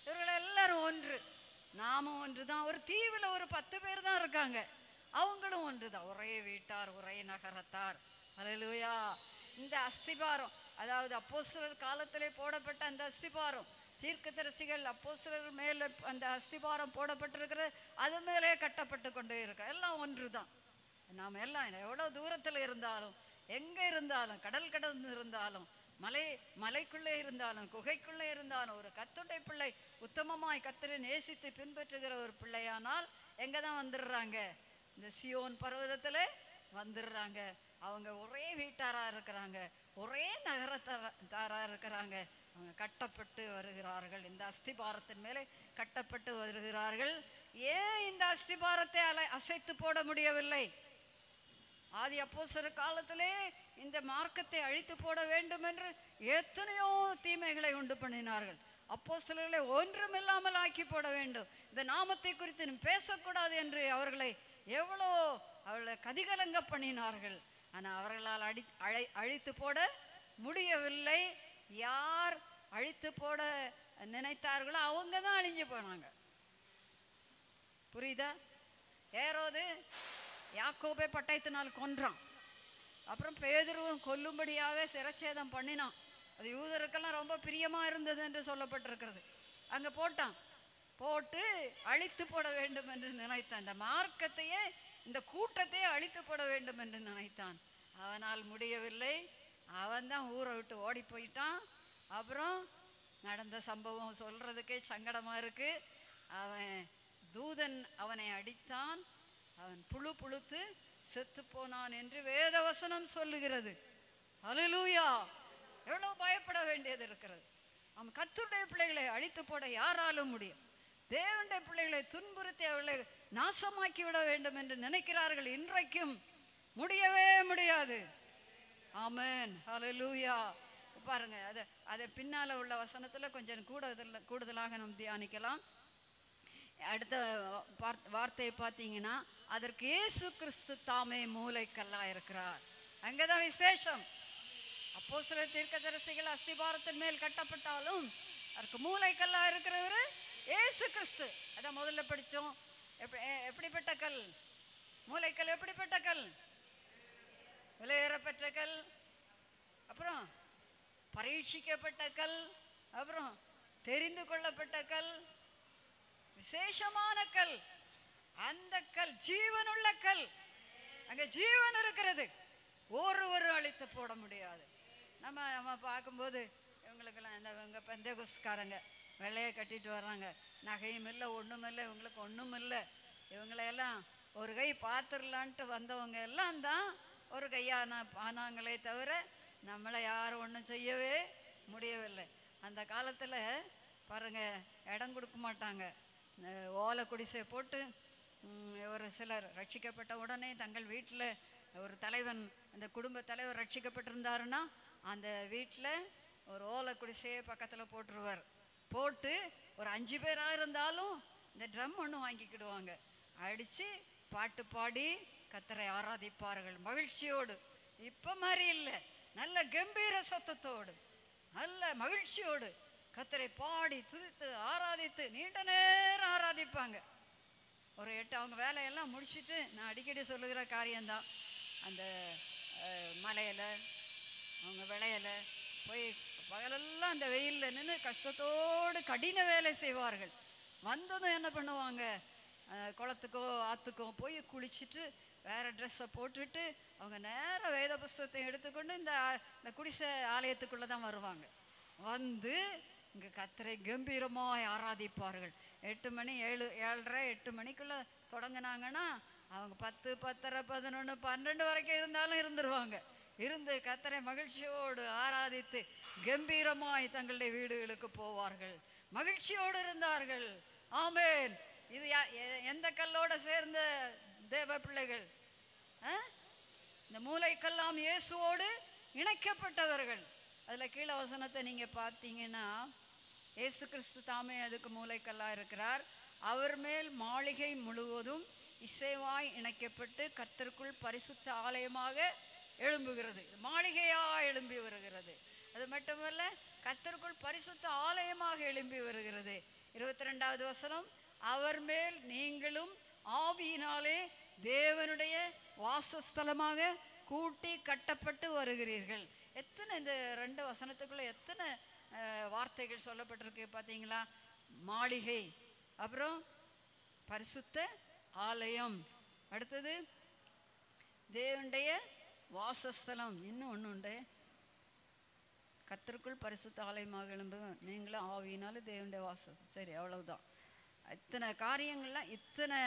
இவர்கள் எல்லாரும் ஒன்று நாமும் ஒன்று தான் ஒரு தீவில் ஒரு பத்து பேர் தான் இருக்காங்க அவங்களும் ஒன்று தான் ஒரே வீட்டார் ஒரே நகரத்தார் அல்லேலூயா இந்த அஸ்திபாரம் அதாவது அப்போஸ்தலர் காலத்திலே போடப்பட்ட அந்த அஸ்திபாரம் தீர்க்கதரிசிகள் அப்போஸ்தலர் மேலே அந்த அஸ்திபாரம் போடப்பட்டிருக்கிற அது மேலே கட்டப்பட்டு கொண்டே இருக்க எல்லாம் ஒன்று தான் நாம் எல்லாம் எவ்வளோ தூரத்தில் இருந்தாலும் எங்கே இருந்தாலும் கடல் கடந்து இருந்தாலும் மலை மலைக்குள்ளே இருந்தாலும் குகைக்குள்ளே இருந்தாலும் ஒரு கத்துடை பிள்ளை உத்தமமாய் கத்தரை நேசித்து பின்பற்றுகிற ஒரு பிள்ளையானால் எங்கே தான் வந்துடுறாங்க இந்த சியோன் பர்வதத்தில் வந்துடுறாங்க அவங்க ஒரே வீட்டாராக இருக்கிறாங்க ஒரே நகரத்தாராக இருக்கிறாங்க அவங்க கட்டப்பட்டு வருகிறார்கள் இந்த அஸ்திபாரத்தின் மேலே கட்டப்பட்டு வருகிறார்கள் ஏன் இந்த அஸ்திபாரத்தை அலை அசைத்து போட முடியவில்லை ஆதி அப்போஸ்தலர் காலத்திலே இந்த மார்க்கத்தை அழித்து போட வேண்டும் என்று எத்தனையோ தீமைகளை உண்டு பண்ணினார்கள் அப்போஸ்தலர்களை ஒன்றுமில்லாமல் ஆக்கி போட வேண்டும் இந்த நாமத்தை குறித்து நீ பேசக்கூடாது என்று அவர்களை எவ்வளோ அவர்களை கதிகலங்க பண்ணினார்கள் ஆனால் அவர்களால் அடி அழை அழித்து போட முடியவில்லை யார் அழித்து போட நினைத்தார்களோ அவங்க தான் அழிஞ்சு போனாங்க புரியுதா ஏரோது யாக்கோபை பட்டயத்தினால் கொன்றான் அப்புறம் பேதுருவும் கொல்லும்படியாக சிரச்சேதம் பண்ணினான் அது யூதருக்கெல்லாம் ரொம்ப பிரியமா இருந்தது என்று சொல்லப்பட்டிருக்கிறது அங்க போட்டான் போட்டு அழித்து போட வேண்டும் என்று நினைத்தான் இந்த மார்க்கத்தையே இந்த கூட்டத்தையே அழித்து போட வேண்டும் என்று நினைத்தான் அவனால் முடியவில்லை அவன் தான் ஊரை விட்டு ஓடி போயிட்டான் அப்புறம் நடந்த சம்பவம் சொல்றதுக்கே சங்கடமா இருக்கு அவன் தூதன் அவனை அடித்தான் அவன் புழு புழுத்து செத்து போனான் என்று வேதவசனம் சொல்லுகிறது அல்லேலூயா எவ்வளவு பயப்பட வேண்டியது இருக்கிறது அவன் கத்துடைய பிள்ளைகளை அழித்து போட யாராலும் முடியும் தேவனுடைய பிள்ளைகளை துன்புறுத்தி அவர்களை நாசமாக்கி விட வேண்டும் என்று நினைக்கிறார்கள் இன்றைக்கும் முடியவே முடியாது ஆமென் ஹalleluya பாருங்க அது அதை பின்னால உள்ள வசனத்துல கொஞ்சம் கூடுதல் கூடுதலாக நாம் தியானிக்கலாம் அடுத்த வார்த்- வார்த்தையை பார்த்தீங்கன்னா அதற்கு இயேசு கிறிஸ்து தாமே மூளைக்கல்லா இருக்கிறார் அங்கதான் விசேஷம் அப்போ சில தீர்க்கதரிசிகள் அஸ்திபாரத்தின் மேல் கட்டப்பட்டாலும் அதற்கு மூளைக்கல்லா இருக்கிறவர் இயேசு கிறிஸ்து அதான் முதல்ல படிச்சோம் எப்படி எ- எப்படிப்பட்ட கல் மூளைக்கல் எப்படிப்பட்ட கல் விலையேறப்பெற்ற கல் அப்புறம் பரீட்சிக்கப்பட்ட கல் அப்புறம் தெரிந்து கொள்ளப்பட்ட கல் விசேஷமான கல் அந்த கல் ஜீவனுள்ள கல் அங்க ஜீவன் இருக்கிறது ஒருவரும் அழித்து போட முடியாது நம்ம நம்ம பார்க்கும்போது இவங்களுக்கெல்லாம் இந்த இவங்க பெந்தகுஸ்காரங்க வெள்ளையை கட்டிட்டு வர்றாங்க நகையும் இல்லை ஒன்றும் இல்லை இவங்களுக்கு ஒன்றும் இல்லை இவங்களையெல்லாம் ஒரு கை பார்த்துடலான்ட்டு வந்தவங்க எல்லாம் தான் ஒரு கையான ஆனாங்களே தவிர நம்மளை யாரும் ஒன்றும் செய்யவே முடியவில்லை அந்த காலத்தில் பாருங்க இடம் கொடுக்க மாட்டாங்க இந்த ஓலை குடிசை போட்டு ம், ஒரு சிலர் ரட்சிக்கப்பட்ட உடனே தங்கள் வீட்டில் ஒரு தலைவன் அந்த குடும்ப தலைவர் ரட்சிக்கப்பட்டிருந்தாருன்னா அந்த வீட்டில் ஒரு ஓலை குடிசையை பக்கத்தில் போட்டுருவார் போட்டு ஒரு அஞ்சு பேராக இருந்தாலும் இந்த ட்ரம் ஒன்று வாங்கிக்கிடுவாங்க அடித்து பாட்டு பாடி கத்தரை ஆராதிப்பார்கள் மகிழ்ச்சியோடு இப்போ மாதிரி இல்லை நல்ல கம்பீர சத்தத்தோடு நல்ல மகிழ்ச்சியோடு கத்தரை பாடி துதித்து ஆராதித்து நீண்ட நேரம் ஆராதிப்பாங்க ஒரு எட்டு அவங்க வேலையெல்லாம் முடிச்சிட்டு நான் அடிக்கடி சொல்லுகிற காரியம்தான் அந்த அஹ், மலையில அவங்க விளையல போய் பகலெல்லாம் அந்த வெயிலில் நின்று கஷ்டத்தோடு கடின வேலை செய்வார்கள் வந்ததும் என்ன பண்ணுவாங்க அஹ், குளத்துக்கோ ஆற்றுக்கோ போய் குளிச்சுட்டு வேற ட்ரெஸ்ஸை போட்டுட்டு அவங்க நேரா வேத புஸ்தகத்தை எடுத்துக்கொண்டு இந்த ஆ- இந்த குடிசை ஆலயத்துக்குள்ளே தான் வருவாங்க வந்து இங்கே கத்தரை கம்பீரமாய் ஆராதிப்பார்கள் எட்டு மணி ஏழு ஏழரை எட்டு மணிக்குள்ளே தொடங்குனாங்கன்னா அவங்க பத்து பத்தரை பதினொன்று பன்னெண்டு வரைக்கும் இருந்தாலும் இருந்துருவாங்க இருந்து கத்தரை மகிழ்ச்சியோடு ஆராதித்து கம்பீரமாய் தங்களுடைய வீடுகளுக்கு போவார்கள் மகிழ்ச்சியோடு இருந்தார்கள் ஆமென் இது யா- எ- எந்த கல்லோட சேர்ந்த தேவ பிள்ளைகள் ஆ? இந்த மூளைக்கெல்லாம் இயேசுவோடு இணைக்கப்பட்டவர்கள் அதில் கீழ வசனத்தை நீங்கள் பார்த்தீங்கன்னா இயேசு கிறிஸ்து தாமே அதுக்கு மூளைக்கல்லாக இருக்கிறார் அவர் மேல் மாளிகை முழுவதும் இசைவாய் இணைக்கப்பட்டு கர்த்தருக்குள் பரிசுத்த ஆலயமாக எழும்புகிறது மாளிகையா எழும்பி வருகிறது அது மட்டுமல்ல கர்த்தருக்குள் பரிசுத்த ஆலயமாக எழும்பி வருகிறது இருபத்தி ரெண்டாவது வசனம் அவர் மேல் நீங்களும் ஆவியினாலே தேவனுடைய வாசஸ்தலமாக கூட்டி கட்டப்பட்டு வருகிறீர்கள் எத்தனை இந்த ரெண்டு வசனத்துக்குள்ள எத்தனை அஹ், வார்த்தைகள் சொல்லப்பட்டிருக்கு பார்த்தீங்களா மாளிகை அப்புறம் பரிசுத்த ஆலயம் அடுத்தது தேவனுடைய வாசஸ்தலம் இன்னும் ஒன்று உண்டு கத்தருக்குள் பரிசுத்த ஆலயமாக எழும்பு நீங்களும் ஆவியினாலும் தேவனுடைய வாசம் சரி அவ்வளவுதான் இத்தனை காரியங்கள்லாம் இத்தனை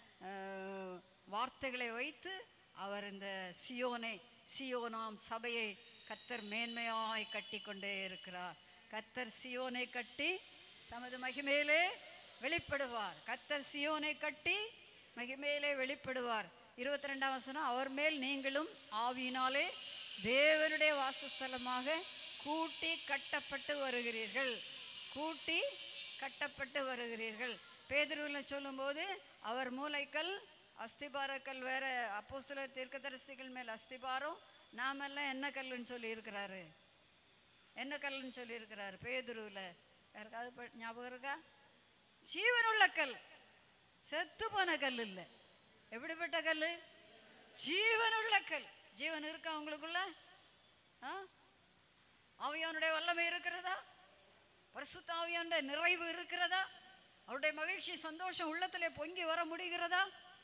அஹ், வார்த்தைகளை வைத்து அவர் இந்த சியோனை சியோனாம் சபையை கத்தர் மேன்மையாய் கட்டி கொண்டே இருக்கிறார் கத்தர் சியோனை கட்டி தமது மகிமையிலே வெளிப்படுவார் கத்தர் சியோனை கட்டி மகிமையிலே வெளிப்படுவார் இருபத்தி ரெண்டாம் வசனம் அவர் மேல் நீங்களும் ஆவியினாலே தேவனுடைய வாசஸ்தலமாக கூட்டி கட்டப்பட்டு வருகிறீர்கள் கூட்டி கட்டப்பட்டு வருகிறீர்கள் பேதுருவில் சொல்லும்போது அவர் மூளைக்கல் அஸ்திபாரக்கல் வேற அப்போ சில தீர்க்கதரிசிகள் மேல் அஸ்திபாரம் நாமெல்லாம் என்ன கல்லுன்னு சொல்லி இருக்கிறாரு என்ன கல்லுன்னு சொல்லி இருக்கிறாரு பேதுருவில் யாருக்காவது ப- ஞாபகம் இருக்கா ஜீவனுள்ள கல் செத்து போன கல் இல்லை எப்படிப்பட்ட கல் ஜீவனுள்ள கல் ஜீவன் இருக்கா உங்களுக்குள்ள ஆ ஆவியானுடைய வல்லமை இருக்கிறதா பரிசுத்த ஆவியானுடைய நிறைவு இருக்கிறதா அவருடைய மகிழ்ச்சி சந்தோஷம் உள்ளத்திலே பொங்கி வர முடிகிறதா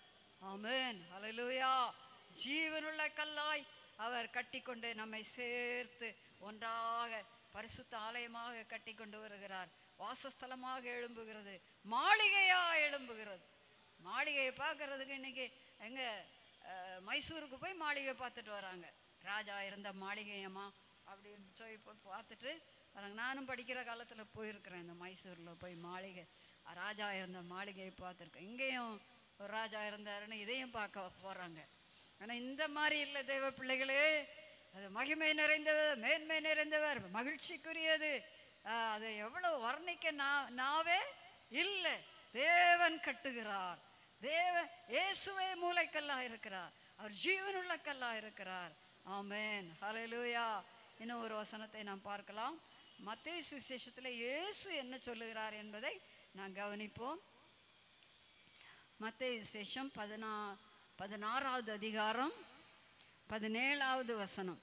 ஆமென் ஹalleluya ஜீவனுள்ள கல்லாய் அவர் கட்டிக்கொண்டு நம்மை சேர்த்து ஒன்றாக பரிசுத்த ஆலயமாக கட்டி கொண்டு வருகிறார் வாசஸ்தலமாக எழும்புகிறது மாளிகையா எழும்புகிறது மாளிகையை பார்க்கறதுக்கு இன்னைக்கு எங்க அஹ், மைசூருக்கு போய் மாளிகை பார்த்துட்டு வராங்க ராஜா இருந்த மாளிகையம்மா அப்படின்னு சொல்லி போய் பார்த்துட்டு வராங்க நானும் படிக்கிற காலத்தில் போயிருக்கிறேன் இந்த மைசூரில் போய் மாளிகை ராஜா இருந்த மாளிகையை பார்த்துருக்கேன் இங்கேயும் ஒரு ராஜா இருந்தாருன்னு இதையும் பார்க்க போகிறாங்க ஆனால் இந்த மாதிரி இல்லை தெய்வ பிள்ளைகளே அது மகிமை நிறைந்தவர் மேன்மை நிறைந்தவர் மகிழ்ச்சிக்குரியது ஆஹ், அதை எவ்வளோ வர்ணிக்க நான் நாவே இல்லை தேவன் கட்டுகிறார் தேவன் இயேசுவே மூளைக்கல்லாக இருக்கிறார் அவர் ஜீவனுள்ள கல்லாக இருக்கிறார் ஆமென் ஹalleluya இன்னும் ஒரு வசனத்தை நாம் பார்க்கலாம் மத்தேயு சுவிசேஷத்தில் இயேசு என்ன சொல்லுகிறார் என்பதை நாம் கவனிப்போம் மத்தேயு விசேஷம் பதினா பதினாறாவது அதிகாரம் பதினேழாவது வசனம்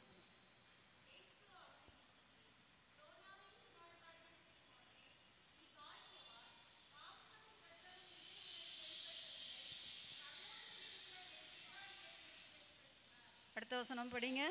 அடுத்த வசனம் படிங்க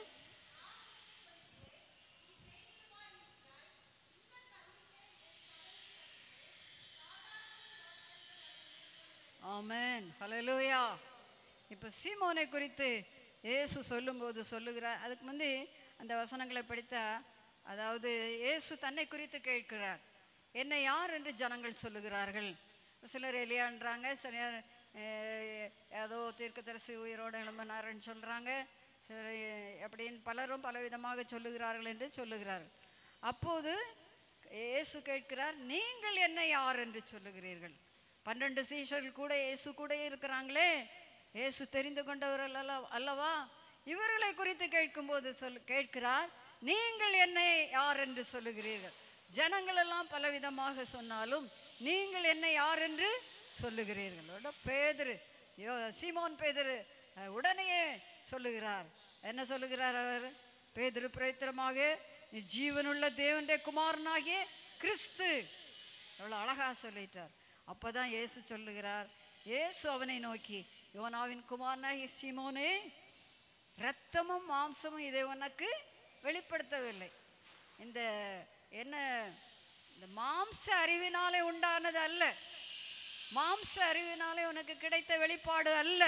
ஆமென் ஹalleluya இப்போ சீமோனை குறித்து இயேசு சொல்லும்போது சொல்லுகிறார் அதுக்கு முந்தி அந்த வசனங்களை படித்தா அதாவது இயேசு தன்னை குறித்து கேட்கிறார் என்னை யார் என்று ஜனங்கள் சொல்லுகிறார்கள் சிலர் எலியான்றாங்க சிலர் அஹ், ஏதோ தீர்க்கதரிசி உயிரோடு எழும்பினாருன்னு சொல்கிறாங்க சிலர் அப்படின்னு பலரும் பலவிதமாக சொல்லுகிறார்கள் என்று சொல்லுகிறார்கள் அப்போது இயேசு கேட்கிறார் நீங்கள் என்ன யார் என்று சொல்லுகிறீர்கள் பன்னெண்டு சீஷர்கள் கூட இயேசு கூட இருக்கிறாங்களே இயேசு தெரிந்து கொண்டவர் அல்ல அல்லவா இவர்களை குறித்து கேட்கும்போது சொல் கேட்கிறார் நீங்கள் என்னை யார் என்று சொல்லுகிறீர்கள் ஜனங்கள் எல்லாம் பலவிதமாக சொன்னாலும் நீங்கள் என்னை யார் என்று சொல்லுகிறீர்கள் உடனே பேதுரு யோ சீமோன் பேதுரு அஹ், உடனேயே சொல்லுகிறார் என்ன சொல்லுகிறார் அவர் பேதுரு பிரயத்திரமாக நீ ஜீவனுள்ள தேவனுடைய குமாரனாகிய கிறிஸ்து எவ்வளோ அழகா சொல்லிட்டார் அப்பதான் இயேசு சொல்லுகிறார் இயேசு அவனை நோக்கி யோனாவின் குமாரனாகிய சீமோனே இரத்தமும் மாம்சமும் இதை உனக்கு வெளிப்படுத்தவில்லை இந்த என்ன இந்த மாம்ச அறிவினாலே உண்டானது அல்ல மாம்ச அறிவினாலே உனக்கு கிடைத்த வெளிப்பாடு அல்ல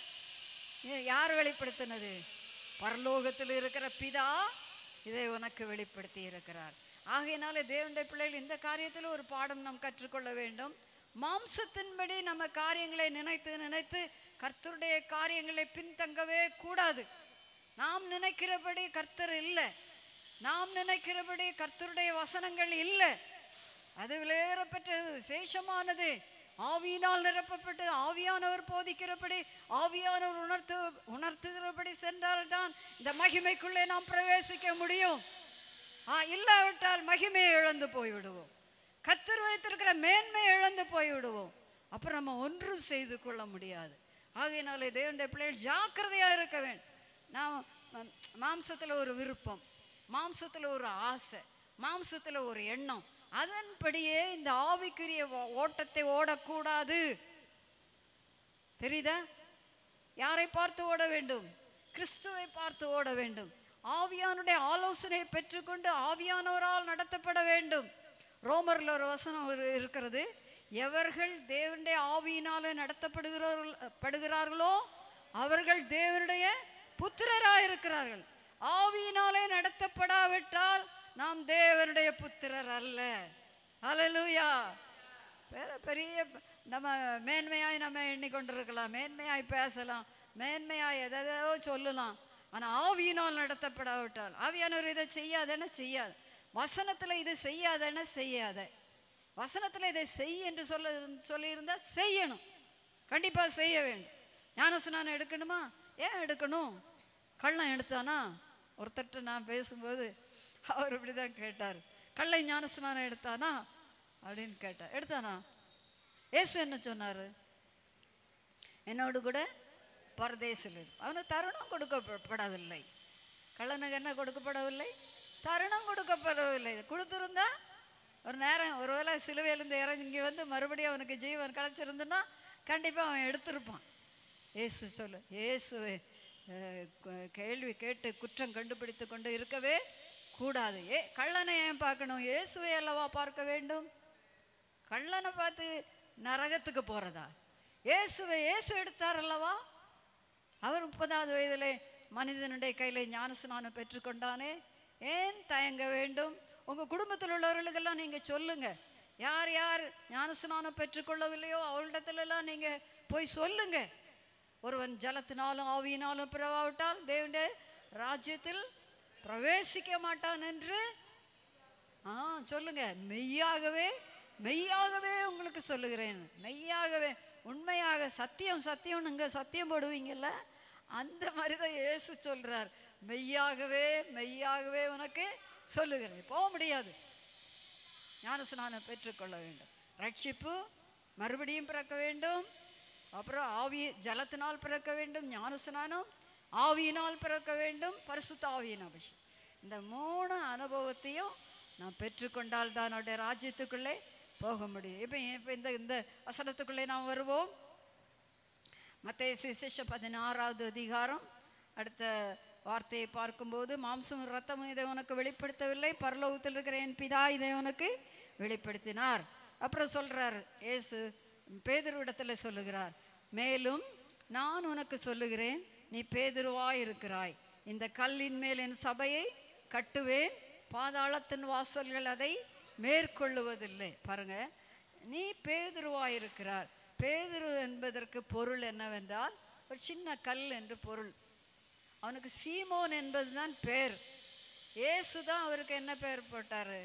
இது யார் வெளிப்படுத்தினது பரலோகத்தில் இருக்கிற பிதா இதை உனக்கு வெளிப்படுத்தி இருக்கிறார் ஆகையினாலே தேவனுடைய பிள்ளைகள் இந்த காரியத்தில் ஒரு பாடம் நாம் கற்றுக்கொள்ள வேண்டும் மாம்சத்தின்படி நம்ம காரியங்களை நினைத்து நினைத்து கர்த்தருடைய காரியங்களை பின்தங்கவே கூடாது நாம் நினைக்கிறபடி கர்த்தர் இல்லை நாம் நினைக்கிறபடி கர்த்தருடைய வசனங்கள் இல்லை அது விலையேறப்பெற்றது விசேஷமானது ஆவியினால் நிரப்பப்பட்டு ஆவியானவர் போதிக்கிறபடி ஆவியானவர் உணர்த்து உணர்த்துகிறபடி சென்றால்தான் இந்த மகிமைக்குள்ளே நாம் பிரவேசிக்க முடியும் ஆ இல்லாவிட்டால் மகிமையை இழந்து போய்விடுவோம் கத்தர் வைத்திருக்கிற மேன்மை இழந்து போய் விடுவோம் அப்புறம் நம்ம ஒன்றும் செய்து கொள்ள முடியாது ஆகையினாலே தேவனுடைய பிள்ளைகள் ஜாக்கிரதையா இருக்க வேண்டும் நாம் ம- மாம்சத்துல ஒரு விருப்பம் மாம்சத்துல ஒரு ஆசை மாம்சத்துல ஒரு எண்ணம் அதன்படியே இந்த ஆவிக்குரிய ஓ- ஓட்டத்தை ஓடக்கூடாது தெரியுதா யாரை பார்த்து ஓட வேண்டும் கிறிஸ்துவை பார்த்து ஓட வேண்டும் ஆவியானுடைய ஆலோசனையை பெற்றுக்கொண்டு ஆவியானவரால் நடத்தப்பட வேண்டும் ரோமர்ல ஒரு வசனம் ஒரு இருக்கிறது எவர்கள் தேவனுடைய ஆவியினாலே நடத்தப்படுகிறார்கள் படுகிறார்களோ அவர்கள் தேவனுடைய புத்திரராய் இருக்கிறார்கள் ஆவியினாலே நடத்தப்படாவிட்டால் நாம் தேவனுடைய புத்திரர் அல்ல ஹalleluya வேற பெரிய ப- நம்ம மேன்மையாய் நம்ம எண்ணிக்கொண்டிருக்கலாம் மேன்மையாய் பேசலாம் மேன்மையாய் எதோ சொல்லலாம் ஆனால் ஆவியினால் நடத்தப்படாவிட்டால் ஆவியானவர் இதை செய்யாதேன்னு செய்யாது வசனத்தில் இது செய்யாதேன்னு செய்யாத வசனத்தில் இதை செய் என்று சொல்ல சொல்லியிருந்தா செய்யணும் கண்டிப்பாக செய்ய வேண்டும் ஞானஸ்நானம் எடுக்கணுமா ஏன் எடுக்கணும் கள்ளம் எடுத்தானா ஒருத்தர்கிட்ட நான் பேசும்போது அவர் இப்படி தான் கேட்டார் கள்ளை ஞானஸ்நானம் எடுத்தானா அப்படின்னு கேட்டார் எடுத்தானா ஏசு என்ன சொன்னார் என்னோடு கூட பரதேசில் இரு. அவனுக்கு தருணம் கொடுக்கப்படவில்லை கள்ளனுக்கு என்ன கொடுக்கப்படவில்லை தருணம் கொடுக்கப்படவில்லை கொடுத்துருந்தா ஒரு நேரம் ஒருவேளை சிலுவையிலேருந்து இறங்கி வந்து மறுபடியும் அவனுக்கு ஜீவன் கிடச்சிருந்துன்னா கண்டிப்பாக அவன் எடுத்திருப்பான் இயேசு சொல்லு இயேசுவை அஹ், கு- கேள்வி கேட்டு குற்றம் கண்டுபிடித்து கொண்டு இருக்கவே கூடாது ஏ கள்ளனை ஏன் பார்க்கணும் இயேசுவை அல்லவா பார்க்க வேண்டும் கள்ளனை பார்த்து நரகத்துக்கு போறதா இயேசுவை இயேசு எடுத்தார் அல்லவா அவர் முப்பதாவது வயதிலே மனிதனுடைய கையில ஞானஸ்நானம் பெற்றுக்கொண்டானே ஏன் தயங்க வேண்டும் உங்க குடும்பத்தில் உள்ளவர்களுக்கெல்லாம் நீங்க சொல்லுங்க யார் யார் ஞானஸ்நானம் பெற்றுக்கொள்ளவில்லையோ அவளிடத்துலலாம் நீங்க போய் சொல்லுங்க ஒருவன் ஜலத்தினாலும் ஆவியினாலும் பிறவாவிட்டால் தேவனுடைய ராஜ்யத்தில் பிரவேசிக்க மாட்டான் என்று ஆ சொல்லுங்க மெய்யாகவே மெய்யாகவே உங்களுக்கு சொல்லுகிறேன் மெய்யாகவே உண்மையாக சத்தியம் சத்தியம் நீங்க சத்தியம் போடுவீங்கல்ல அந்த மாதிரி தான் இயேசு சொல்றார் மெய்யாகவே மெய்யாகவே உனக்கு சொல்லுகிறேன் போக முடியாது ஞானஸ்நானம் பெற்றுக்கொள்ள வேண்டும் ரட்சிப்பு மறுபடியும் பிறக்க வேண்டும் அப்புறம் ஆவி ஜலத்தினால் பிறக்க வேண்டும் ஞானஸ்நானம் ஆவியினால் பிறக்க வேண்டும் பரிசுத்த ஆவியின் அபிஷேகம் இந்த மூணு அனுபவத்தையும் நான் பெற்றுக்கொண்டால் தான் அவருடைய ராஜ்யத்துக்குள்ளே போக முடியும் இப்போ இப்போ இந்த இந்த வசனத்துக்குள்ளே நாம் வருவோம் மத்திய சுவிசேஷம் பதினாறாவது அதிகாரம் அடுத்த வார்த்தையை பார்க்கும்போது மாம்சம் ரத்தமும் இதை உனக்கு வெளிப்படுத்தவில்லை பரலோகத்தில் இருக்கிற என் பிதா இதை உனக்கு வெளிப்படுத்தினார் அப்புறம் சொல்றார் இயேசு பேதுருவிடத்தில் சொல்லுகிறார் மேலும் நான் உனக்கு சொல்லுகிறேன் நீ பேதுருவாய் இருக்கிறாய் இந்த கல்லின் மேல் என் சபையை கட்டுவேன் பாதாளத்தின் வாசல்கள் அதை மேற்கொள்ளுவதில்லை பாருங்க நீ பேதுருவாய் இருக்கிறார் பேதுரு என்பதற்கு பொருள் என்னவென்றால் ஒரு சின்ன கல் என்று பொருள் அவனுக்கு சீமோன் என்பதுதான் பேர் இயேசு தான் அவருக்கு என்ன பெயர் போட்டார்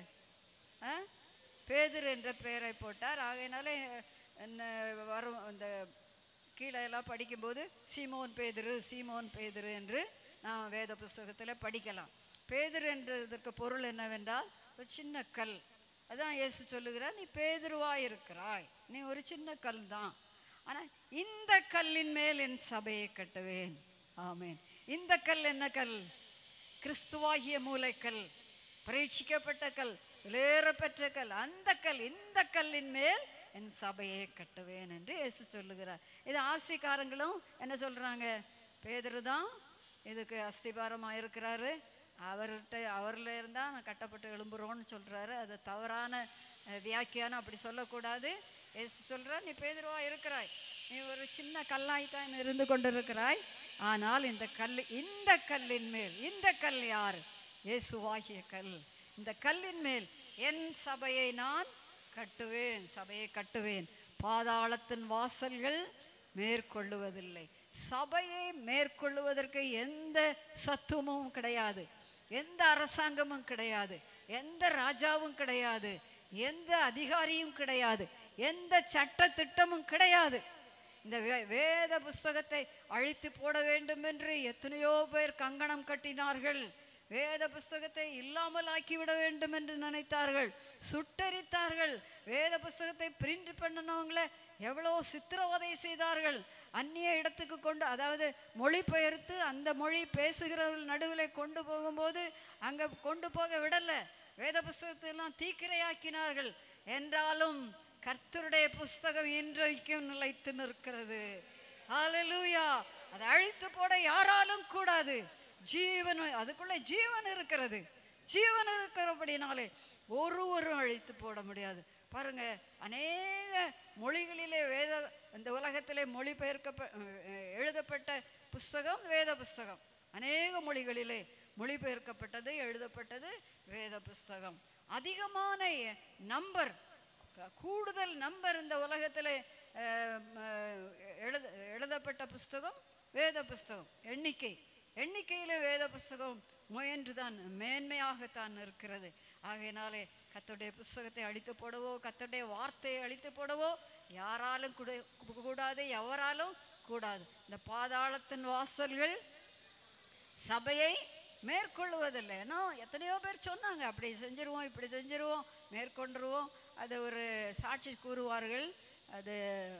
பேதுரு என்ற பெயரை போட்டார் ஆகையினாலே என்ன வரும் அந்த கீழே எல்லாம் படிக்கும்போது சீமோன் பேதுரு சீமோன் பேதுரு என்று நாம் வேத புஸ்தகத்தில் படிக்கலாம் பேதுரு என்றதற்கு பொருள் என்னவென்றால் ஒரு சின்ன கல் அதான் இயேசு சொல்லுகிறார் நீ பேதுருவாய் இருக்கிறாய் நீ ஒரு சின்ன கல் தான் ஆனால் இந்த கல்லின் மேல் என் சபையை கட்டுவேன் ஆமென் இந்த கல் என்ன கல் கிறிஸ்துவாகிய மூலைக்கல் பரீட்சிக்கப்பட்ட கல் விலையேறப்பெற்ற கல் அந்த கல் இந்த கல்லின் மேல் என் சபையை கட்டுவேன் என்று இயேசு சொல்லுகிறார் இது ஆசிக்காரங்களும் என்ன சொல்றாங்க பேதரு தான் இதுக்கு அஸ்திபாரமாக இருக்கிறாரு அவர்கிட்ட அவரில் இருந்தால் நான் கட்டப்பட்டு எழும்புறோன்னு சொல்றாரு அது தவறான அஹ், வியாக்கியானம் அப்படி சொல்லக்கூடாது இயேசு சொல்றார் நீ பேதுருவா இருக்கிறாய் நீ ஒரு சின்ன கல்லாய் தான் இருந்து கொண்டிருக்கிறாய் ஆனால் இந்த கல் இந்த கல்லின் மேல் இந்த கல் யார் இயேசுவாகிய கல் இந்த கல்லின் மேல் என் சபையை நான் கட்டுவேன் சபையை கட்டுவேன் பாதாளத்தின் வாசல்கள் மேற்கொள்ளுவதில்லை சபையை மேற்கொள்ளுவதற்கு எந்த சத்துவமும் கிடையாது எந்த அரசாங்கமும் கிடையாது எந்த ராஜாவும் கிடையாது எந்த அதிகாரியும் கிடையாது எந்த சட்ட திட்டமும் கிடையாது இந்த வே- வேத புஸ்தகத்தை அழித்து போட வேண்டும் என்று எத்தனையோ பேர் கங்கணம் கட்டினார்கள் வேத புஸ்தகத்தை இல்லாமல் ஆக்கிவிட வேண்டும் என்று நினைத்தார்கள் சுட்டரித்தார்கள் வேத புஸ்தகத்தை பிரிண்ட் பண்ணனவங்கள எவ்வளோ சித்திரவதை செய்தார்கள் அந்நிய இடத்துக்கு கொண்டு அதாவது மொழிபெயர்த்து அந்த மொழி பேசுகிறவர்கள் நடுவில் கொண்டு போகும்போது அங்கே கொண்டு போக விடலை வேத புஸ்தகத்தை எல்லாம் தீக்கிரையாக்கினார்கள் என்றாலும் கர்த்தருடைய புஸ்தகம் இன்றைக்கும் நிலைத்து நிற்கிறது ஹalleluya அதை அழித்து போட யாராலும் கூடாது ஜீவன் அதுக்குள்ள ஜீவன் இருக்கிறது ஜீவன் இருக்கிறபடினாலே ஒருவரும் அழித்து போட முடியாது பாருங்க அநேக மொழிகளிலே வேத இந்த உலகத்திலே மொழிபெயர்க்கப்ப அஹ் எழுதப்பட்ட புஸ்தகம் வேத புஸ்தகம் அநேக மொழிகளிலே மொழிபெயர்க்கப்பட்டது எழுதப்பட்டது வேத புஸ்தகம் அதிகமான நம்பர் கூடுதல் நம்பர் இந்த உலகத்தில் எழுத எழுதப்பட்ட புஸ்தகம் வேத புஸ்தகம் எண்ணிக்கை எண்ணிக்கையில வேத புஸ்தகம் முயன்றுதான் மேன்மையாகத்தான் இருக்கிறது ஆகையினாலே கத்தோடைய புஸ்தகத்தை அழித்து போடவோ கத்தோடைய வார்த்தையை அழித்து போடவோ யாராலும் கூட கூடாது எவராலும் கூடாது இந்த பாதாளத்தின் வாசல்கள் சபையை மேற்கொள்வதில்லை ஏன்னா எத்தனையோ பேர் சொன்னாங்க அப்படி செஞ்சிருவோம் இப்படி செஞ்சிருவோம் மேற்கொண்டுருவோம் அது ஒரு சாட்சி கூறுவார்கள் அது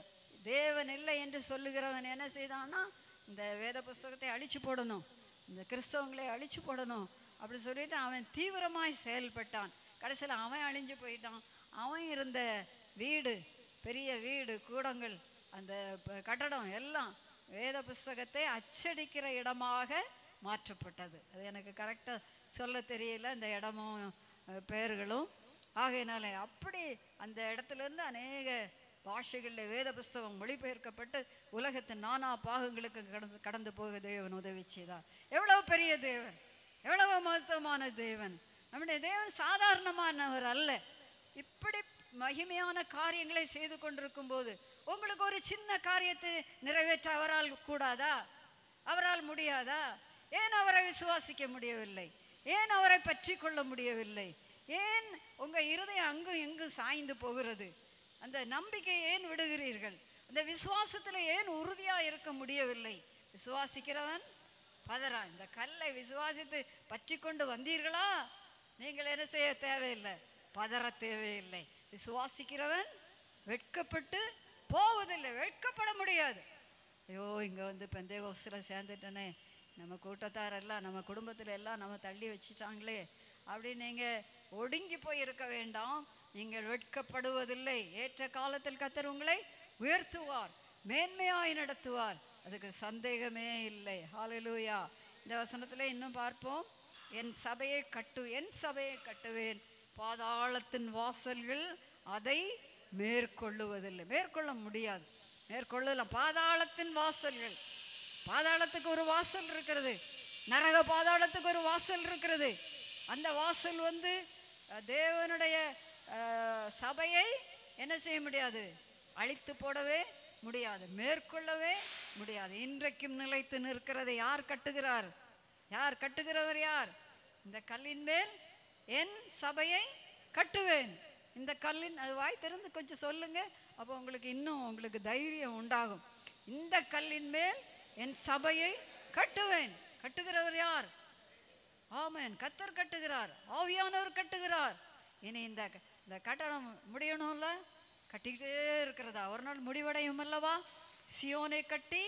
தேவன் இல்லை என்று சொல்லுகிறவன் என்ன செய்தான்னா இந்த வேத புஸ்தகத்தை அழிச்சு போடணும் இந்த கிறிஸ்தவங்களை அழிச்சு போடணும் அப்படி சொல்லிட்டு அவன் தீவிரமாய் செயல்பட்டான் கடைசியில் அவன் அழிஞ்சு போயிட்டான் அவன் இருந்த வீடு பெரிய வீடு கூடங்கள் அந்த ப- கட்டடம் எல்லாம் வேத புஸ்தகத்தை அச்சடிக்கிற இடமாக மாற்றப்பட்டது அது எனக்கு கரெக்டாக சொல்ல தெரியல அந்த இடமும் அஹ், பெயர்களும் ஆகையினால அப்படி அந்த இடத்துல இருந்து அநேக பாஷைகளில் வேத புஸ்தகம் மொழிபெயர்க்கப்பட்டு உலகத்தின் நானா பாகங்களுக்கு கடந்து கடந்து போக தேவன் உதவி செய்தார் எவ்வளவு பெரிய தேவன் எவ்வளவு மகத்துவமான தேவன் நம்முடைய தேவன் சாதாரணமானவர் அல்ல இப்படி மகிமையான காரியங்களை செய்து கொண்டிருக்கும் போது உங்களுக்கு ஒரு சின்ன காரியத்தை நிறைவேற்ற அவரால் கூடாதா அவரால் முடியாதா ஏன் அவரை விசுவாசிக்க முடியவில்லை ஏன் அவரை பற்றி கொள்ள முடியவில்லை ஏன் உங்க இருதயம் அங்கும் எங்கும் சாய்ந்து போகிறது அந்த நம்பிக்கை ஏன் விடுகிறீர்கள் அந்த விசுவாசத்துல ஏன் உறுதியா இருக்க முடியவில்லை விசுவாசிக்கிறவன் பதறா இந்த கல்லை விசுவாசித்து பற்றி கொண்டு வந்தீர்களா நீங்கள் என்ன செய்ய தேவையில்லை பதற தேவையில்லை விசுவாசிக்கிறவன் வெட்கப்பட்டு போவதில்லை வெட்கப்பட முடியாது ஐயோ இங்கே வந்து பெந்தேகோஸ்தில் சேர்ந்துட்டனே நம்ம கூட்டத்தாரெல்லாம் நம்ம குடும்பத்தில் எல்லாம் நம்ம தள்ளி வச்சுட்டாங்களே அப்படின்னு நீங்கள் ஒடுங்கி போய் இருக்க வேண்டாம் நீங்கள் வெட்கப்படுவதில்லை ஏற்ற காலத்தில் கத்தர் உங்களை உயர்த்துவார் மேன்மையாய் நடத்துவார் அதுக்கு சந்தேகமே இல்லை ஹalleluya இந்த வசனத்தில் இன்னும் பார்ப்போம் என் சபையை கட்டு என் சபையை கட்டுவேன் பாதாளத்தின் வாசல்கள் அதை மேற்கொள்ளுவதில்லை மேற்கொள்ள முடியாது மேற்கொள்ளலாம் பாதாளத்தின் வாசல்கள் பாதாளத்துக்கு ஒரு வாசல் இருக்கிறது நரக பாதாளத்துக்கு ஒரு வாசல் இருக்கிறது அந்த வாசல் வந்து அஹ், தேவனுடைய அஹ், சபையை என்ன செய்ய முடியாது அழித்து போடவே முடியாது மேற்கொள்ளவே முடியாது இன்றைக்கும் நிலைத்து நிற்கிறதை யார் கட்டுகிறார் யார் கட்டுகிறவர் யார் இந்த கல்லின் மேல் என் சபையை கட்டுவேன் இந்த கல்லின் அது வாய் திறந்து கொஞ்சம் சொல்லுங்க அப்போ உங்களுக்கு இன்னும் உங்களுக்கு தைரியம் உண்டாகும் இந்த கல்லின் மேல் என் சபையை கட்டுவேன் கட்டுகிறவர் யார் ஆமென் கத்தர் கட்டுகிறார் ஆவியானவர் கட்டுகிறார் இனி இந்த க- இந்த கட்டடம் முடியணும்ல கட்டிக்கிட்டே இருக்கிறதா ஒரு நாள் முடிவடையும் அல்லவா சியோனை கட்டி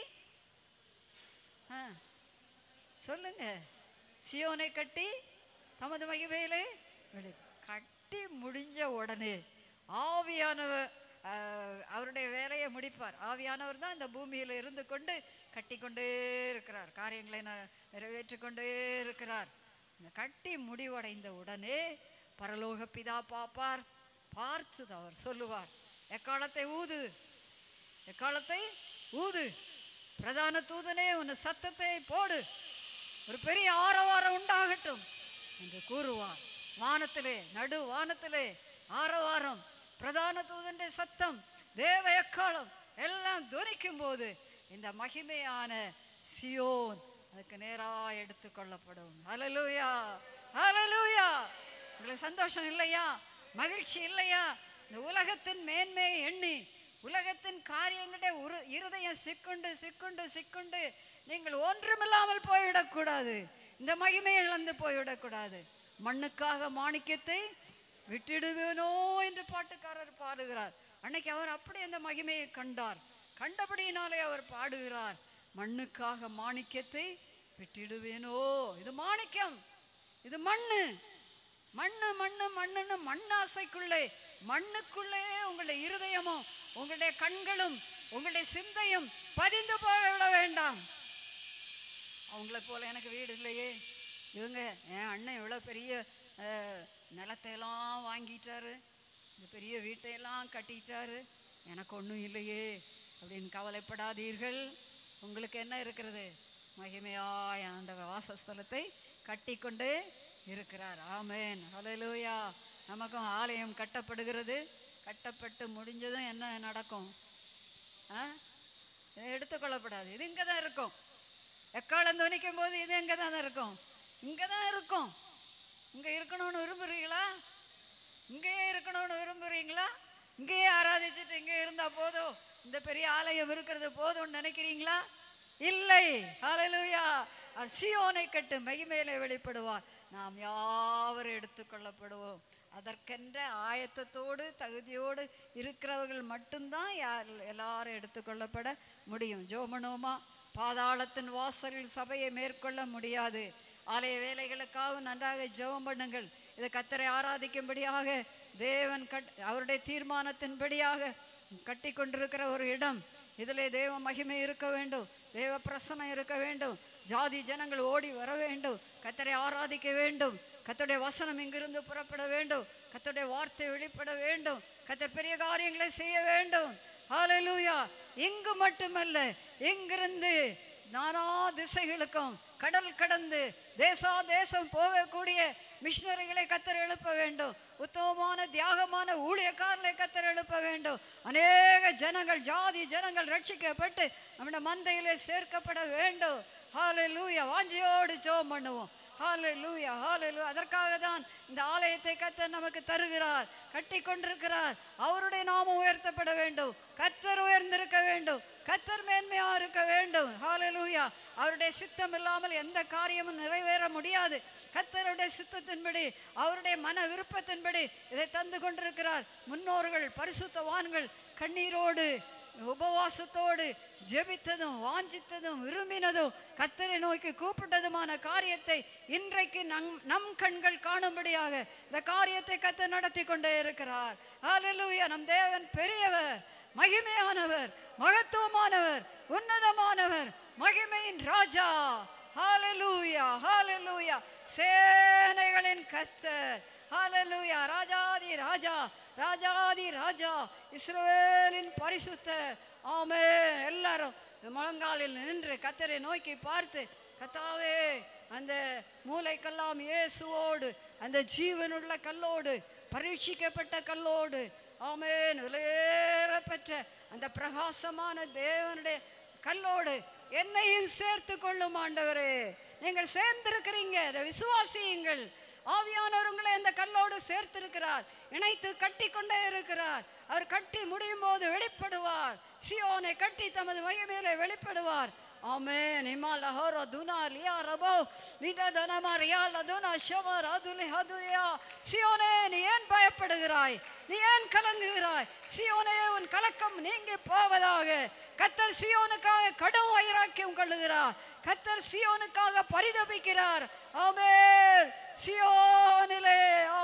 ஆ சொல்லுங்க சியோனை கட்டி தமது மகிமையிலே வெளி கட்டி முடிஞ்ச உடனே ஆவியானவர் ஆஹ், அவருடைய வேலையை முடிப்பார் ஆவியானவர் தான் இந்த பூமியில் இருந்து கொண்டு கட்டி கொண்டே இருக்கிறார் காரியங்களை ந- நிறைவேற்றிக் கொண்டே இருக்கிறார் இந்த கட்டி முடிவடைந்த உடனே பரலோக பிதா பாப்பார் பார்த்து அவர் சொல்லுவார் எக்காலத்தை ஊது எக்காலத்தை ஊது பிரதான தூதனே உன் சத்தத்தை போடு ஒரு பெரிய ஆரவாரம் உண்டாகட்டும் என்று கூறுவார் வானத்திலே நடு வானத்திலே ஆரவாரம் பிரதான தூதனுடைய சத்தம் தேவ எக்காலம் எல்லாம் துணிக்கும் போது இந்த மகிமையான சியோன் அதுக்கு நேரா எடுத்து கொள்ளப்படும் ஹalleluya ஹalleluya உங்களுக்கு சந்தோஷம் இல்லையா மகிழ்ச்சி இல்லையா இந்த உலகத்தின் மேன்மையை எண்ணி உலகத்தின் காரியங்களுடைய உரு இருதயம் சிக்குண்டு சிக்குண்டு சிக்குண்டு நீங்கள் ஒன்றுமில்லாமல் போய்விடக்கூடாது இந்த மகிமையை இழந்து போய்விடக்கூடாது மண்ணுக்காக மாணிக்கத்தை விட்டுடுவேனோ என்று பாட்டுக்காரர் பாடுகிறார் அன்னைக்கு அவர் அப்படி அந்த மகிமையை கண்டார் கண்டபடியினாலே அவர் பாடுகிறார் மண்ணுக்காக மாணிக்கத்தை விட்டிடுவேனோ இது மாணிக்கம் இது மண்ணு மண்ணு மண்ணு மண்ணுன்னு மண்ணாசைக்குள்ளே மண்ணுக்குள்ளே உங்களுடைய இருதயமும் உங்களுடைய கண்களும் உங்களுடைய சிந்தையும் பதிந்து போக விட வேண்டாம் அவங்கள போல எனக்கு வீடு இல்லையே இவங்க என் அண்ணன் இவ்வளோ பெரிய அஹ், நிலத்தையெல்லாம் வாங்கிட்டாரு இந்த பெரிய வீட்டையெல்லாம் கட்டிட்டாரு எனக்கு ஒன்றும் இல்லையே அப்படின்னு கவலைப்படாதீர்கள் உங்களுக்கு என்ன இருக்கிறது மகிமையாய் அந்த வாசஸ்தலத்தை கட்டிக்கொண்டு இருக்கிறார் ஆமென் ஹalleluya நமக்கும் ஆலயம் கட்டப்படுகிறது கட்டப்பட்டு முடிஞ்சதும் என்ன நடக்கும் ஆ இது எடுத்துக்கொள்ளப்படாது இது இங்கே தான் இருக்கும் எக்காலம் துணிக்கும் போது இது எங்கே தான் இருக்கும் இங்கே தான் இருக்கும் இங்கே இருக்கணும்னு விரும்புறீங்களா இங்கேயே இருக்கணும்னு விரும்புறீங்களா இங்கேயே ஆராதிச்சுட்டு இங்கே இருந்தால் போதும் இந்த பெரிய ஆலயம் இருக்கிறது போதும்னு நினைக்கிறீங்களா இல்லை ஹalleluya அவர் சீயோனை கட்டு மகிமையிலே வெளிப்படுவார் நாம் யாவரும் எடுத்துக்கொள்ளப்படுவோம் அதற்கென்ற ஆயத்தத்தோடு தகுதியோடு இருக்கிறவர்கள் மட்டும்தான் யார் எல்லாரும் எடுத்துக்கொள்ளப்பட முடியும் ஜோமனோமா பாதாளத்தின் வாசலில் சபையை மேற்கொள்ள முடியாது ஆலய வேலைகளுக்காக நன்றாக ஜெபம் பண்ணுங்கள் இதை கத்தரை ஆராதிக்கும்படியாக தேவன் கட் அவருடைய தீர்மானத்தின்படியாக கட்டி கொண்டிருக்கிற ஒரு இடம் இதிலே தேவ மகிமை இருக்க வேண்டும் தேவ பிரசனம் இருக்க வேண்டும் ஜாதி ஜனங்கள் ஓடி வர வேண்டும் கத்தரை ஆராதிக்க வேண்டும் கத்தருடைய வசனம் இங்கிருந்து புறப்பட வேண்டும் கத்தருடைய வார்த்தை வெளிப்பட வேண்டும் கத்தர் பெரிய காரியங்களை செய்ய வேண்டும் ஹalleluya இங்கு மட்டுமல்ல இங்கிருந்து நானா திசைகளுக்கும் கடல் கடந்து தேசா தேசம் போகக்கூடிய மிஷினரிகளை கத்தர் எழுப்ப வேண்டும் உத்தமமான தியாகமான ஊழியக்காரர்களை கத்தர் எழுப்ப வேண்டும் அநேக ஜனங்கள் ஜாதி ஜனங்கள் ரட்சிக்கப்பட்டு நம்முடைய மந்தையிலே சேர்க்கப்பட வேண்டும் ஹalleluya வாஞ்சியோடு ஜெபம் பண்ணுவோம் ஹalleluya ஹalleluya அதற்காக தான் இந்த ஆலயத்தை கத்தர் நமக்கு தருகிறார் கட்டி கொண்டிருக்கிறார் அவருடைய நாமம் உயர்த்தப்பட வேண்டும் கத்தர் உயர்ந்திருக்க வேண்டும் கத்தர் மேன்மையா இருக்க வேண்டும் ஹalleluya அவருடைய சித்தம் இல்லாமல் எந்த காரியமும் நிறைவேற முடியாது கத்தருடைய சித்தத்தின்படி அவருடைய மன விருப்பத்தின்படி இதை தந்து கொண்டிருக்கிறார் முன்னோர்கள் பரிசுத்தவான்கள் கண்ணீரோடு உபவாசத்தோடு ஜெபித்ததும் வாஞ்சித்ததும் விரும்பினதும் கத்தரை நோக்கி கூப்பிட்டதுமான காரியத்தை இன்றைக்கு நம் நம் கண்கள் காணும்படியாக இந்த காரியத்தை கத்தர் நடத்தி கொண்டே இருக்கிறார் ஹalleluya நம் தேவன் பெரியவர் மகிமையானவர் மகத்துவமானவர் உன்னதமானவர் மகிமையின் ராஜா ஹalleluya ஹalleluya சேனைகளின் கத்தர் ஹalleluya ராஜாதி ராஜா ராஜாதி ராஜா இஸ்ரவேலின் பரிசுத்தர் ஆமென் எல்லாரும் முழங்காலில் நின்று கத்தரை நோக்கி பார்த்து கத்தாவே அந்த மூளைக்கெல்லாம் இயேசுவோடு அந்த ஜீவனுள்ள கல்லோடு பரீட்சிக்கப்பட்ட கல்லோடு ஆமென் விலையேறப்பெற்ற அந்த பிரகாசமான தேவனுடைய கல்லோடு என்னையும் சேர்த்து கொள்ளும் ஆண்டவரே நீங்கள் சேர்ந்திருக்கிறீங்க அதை விசுவாசியுங்கள் ஆவியானவர் உங்களை அந்த கல்லோடு சேர்த்திருக்கிறார் இணைத்து கட்டி கொண்டே இருக்கிறார் அவர் கட்டி முடியும் போது வெளிப்படுவார் சியோனை கட்டி தமது மையமேலே வெளிப்படுவார் ஆமென் இமால ஹோரோ துனா லியா ரபோ நிட தனமா ரியால துனா ஷமா ராதுலி ஹதுயா சியோனே நீ ஏன் பயப்படுகிறாய் நீ ஏன் கலங்குகிறாய் சியோனே உன் கலக்கம் நீங்கி போவதாக கத்தர் சியோனுக்காக கடும் வைராக்கியம் கொள்ளுகிறார் கத்தர் சியோனுக்காக பரிதபிக்கிறார் ஆமென் சியோனிலே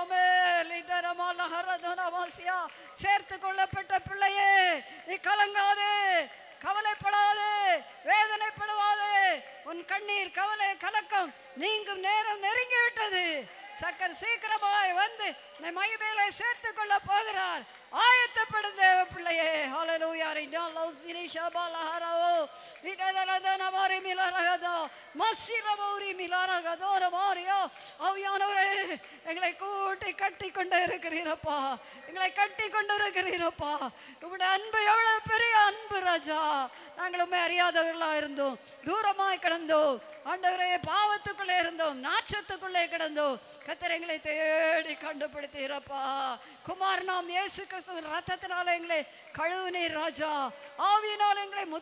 ஆமென் இடரமால ஹரதுனவாசியா சேர்த்து கொள்ளப்பட்ட பிள்ளையே நீ கலங்காதே கவலைப்படாதே வேதனைப்படுவாதே உன் கண்ணீர் கவலை கலக்கம் நீங்கும் நேரம் நெருங்கி விட்டது சக்கர் சீக்கிரமாய் வந்து உன்னை மகிமையில சேர்த்து கொள்ள போகிறார் ஆயத்தப்படும் தேவ பிள்ளையே ஹalleluya ரிடாலோ சிரிஷா பாலஹரவோ ரிடதலதன மாரி மிலரகதோ மஸ்ஸிரபௌரி மிலரகதோ ரமாரியோ ஆவியானவரே எங்களை கூட்டி கட்டி கொண்டு இருக்கிறீரப்பா எங்களை கட்டி கொண்டு இருக்கிறீரப்பா உங்களுடைய அன்பு எவ்வளவு பெரிய அன்பு ராஜா நாங்கள் உண்மை அறியாதவர்களா இருந்தோம் தூரமாய் கிடந்தோம் ஆண்டவரே பாவத்துக்குள்ளே இருந்தோம் நாச்சத்துக்குள்ளே கிடந்தோம் கத்தர் எங்களை தேடி கண்டுபிடித்தீரப்பா குமார் நாம் இயேசு கிறிஸ்துவின் ரத்தத்தினால எங்களை கழுவினீர் ராஜா ஆவியினால் எங்களை முத்திரித்து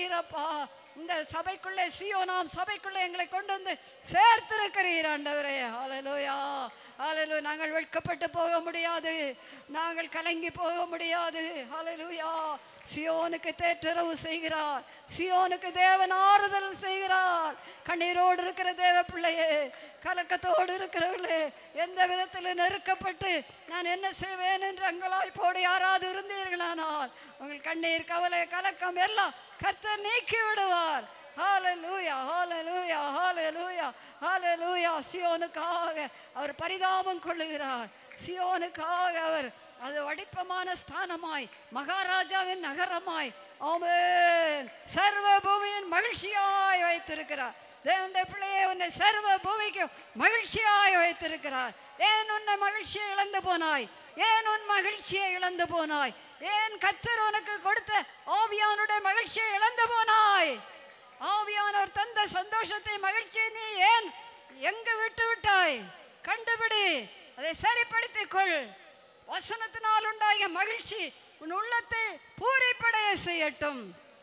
இருக்கிறீரப்பா இந்த சபைக்குள்ளே சியோனாம் சபைக்குள்ளே எங்களை கொண்டு வந்து சேர்த்திருக்கிறீர் ஆண்டவரே ஹalleluya ஹalleluya நாங்கள் வெட்கப்பட்டு போக முடியாது நாங்கள் கலங்கி போக முடியாது ஹalleluya சியோனுக்கு தேற்றரவு செய்கிறார் சியோனுக்கு தேவன் ஆறுதல் செய்கிறார் கண்ணீரோடு இருக்கிற தேவ பிள்ளையே கலக்கத்தோடு இருக்கிறவர்களே எந்த விதத்தில் நெருக்கப்பட்டு நான் என்ன செய்வேன் என்று அங்கலாய் போடு யாராவது இருந்தீர்களானால் உங்கள் கண்ணீர் கவலை கலக்கம் எல்லாம் கர்த்தர் நீக்கி விடுவார் ஹalleluya ஹalleluya ஹalleluya ஹalleluya சியோனுக்காக அவர் பரிதாபம் கொள்ளுகிறார் சியோனுக்காக அவர் அது வடிப்பமான ஸ்தானமாய் மகாராஜாவின் நகரமாய் ஆமென் சர்வ பூமியின் மகிழ்ச்சியாய் வைத்திருக்கிறார் தேவனுடைய பிள்ளையை உன்னை சர்வ பூமிக்கும் மகிழ்ச்சியாய் வைத்திருக்கிறார் ஏன் உன்னை மகிழ்ச்சியை இழந்து போனாய் ஏன் உன் மகிழ்ச்சியை இழந்து போனாய் ஏன் கத்தர் உனக்கு கொடுத்த ஆவியானுடைய மகிழ்ச்சியை இழந்து போனாய் ஆவியானவர் தந்த சந்தோஷத்தை மகிழ்ச்சியை நீ ஏன் எங்க விட்டு விட்டாய் கண்டுபிடி அதை சரிப்படுத்திக் கொள் வசனத்தினால் உண்டாகிய மகிழ்ச்சி உன் உள்ளத்தை பூரிப்படைய செய்யட்டும்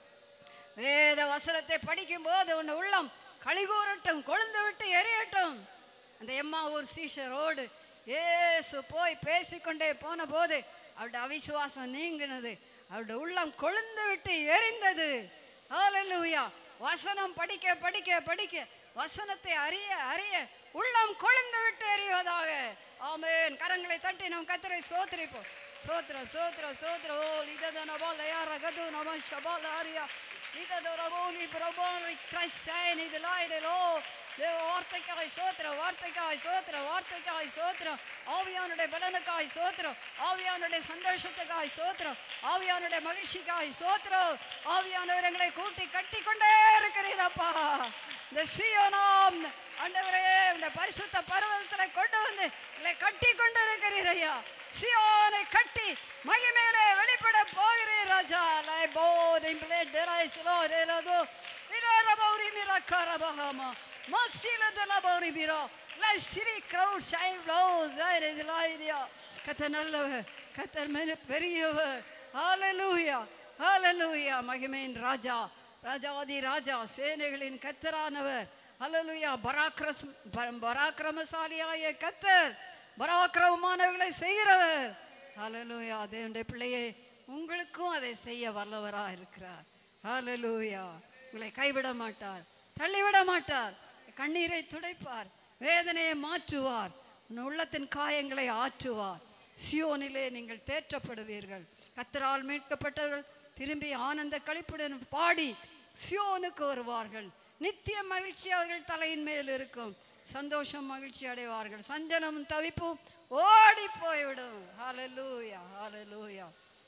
வேத வசனத்தை படிக்கும் போது உன் உள்ளம் கழிகூறட்டும் கொழுந்து விட்டு எரியட்டும் அந்த எம்மா ஒரு சீஷரோடு ஏசு போய் பேசிக்கொண்டே போன போது அவருடைய அவிசுவாசம் நீங்கினது அவருடைய உள்ளம் கொழுந்து விட்டு எரிந்தது ஹalleluya வசனம் படிக்க படிக்க படிக்க வசனத்தை அறிய அறிய உள்ளம் கொழுந்து விட்டு எறிவதாக ஆமென் கரங்களை தட்டி நம் கத்தரை சோத்திரிப்போம் சோத்திரம் சோத்திரம் சோத்திரம் ஓ லிதத நபால யார கது நம ஷபால ஆரியா லிதத ரபோலி பிரபோலி கிரைஸ்டைன் இது லாயிலோ தேவ வார்த்தைக்காய் சோத்திரம் வார்த்தைக்காய் சோத்திரம் வார்த்தைக்காய் சோத்திரம் ஆவியானுடைய பலனுக்காய் சோத்திரம் ஆவியானுடைய சந்தோஷத்துக்காய் சோத்திரம் ஆவியானுடைய மகிழ்ச்சிக்காய் சோத்திரம் ஆவியானவர் எங்களை கூட்டி கட்டி கொண்டே இருக்கிறீரப்பா இந்த சியோனாம் ஆண்டவரே இந்த பரிசுத்த பர்வதத்தில் கொண்டு வந்து எங்களை கட்டி கொண்டு இருக்கிறீர் ஐயா சியோனை கட்டி மகிமேலே வெளிப்பட போகிறீர் ராஜா லை போ நிம்பளே டெராய் சிலோ ரேலதோ இரர பௌரி மிரா கரபகமா மசில தல பௌரி மிரா லை சிரி கிரவுட் ஷைன் ப்ளவுஸ் ஐரே திலாயிரியா கத்த நல்லவர் கத்தர் மேல பெரியவர் ஹalleluya ஹalleluya மகிமையின் ராஜா ராஜாதி ராஜா சேனைகளின் கத்தரானவர் ஹalleluya பராக்கிரஸ் ப- பராக்கிரமசாலியாய கத்தர் பராக்கிரமமானவர்களை செய்கிறவர் ஹalleluya தேவனுடைய பிள்ளையே உங்களுக்கும் அதை செய்ய வல்லவரா இருக்கிறார் ஹalleluya உங்களை கைவிட மாட்டார் தள்ளிவிட மாட்டார் கண்ணீரை துடைப்பார் வேதனையை மாற்றுவார் உன் உள்ளத்தின் காயங்களை ஆற்றுவார் சியோனிலே நீங்கள் தேற்றப்படுவீர்கள் கத்தரால் மீட்கப்பட்டவர்கள் திரும்பி ஆனந்த களிப்புடன் பாடி சியோனுக்கு வருவார்கள் நித்திய மகிழ்ச்சி அவர்கள் தலையின் மேல் இருக்கும் சந்தோஷம் மகிழ்ச்சி அடைவார்கள் சஞ்சலமும் தவிப்பும் ஓடி போய்விடும் ஹalleluya ஹalleluya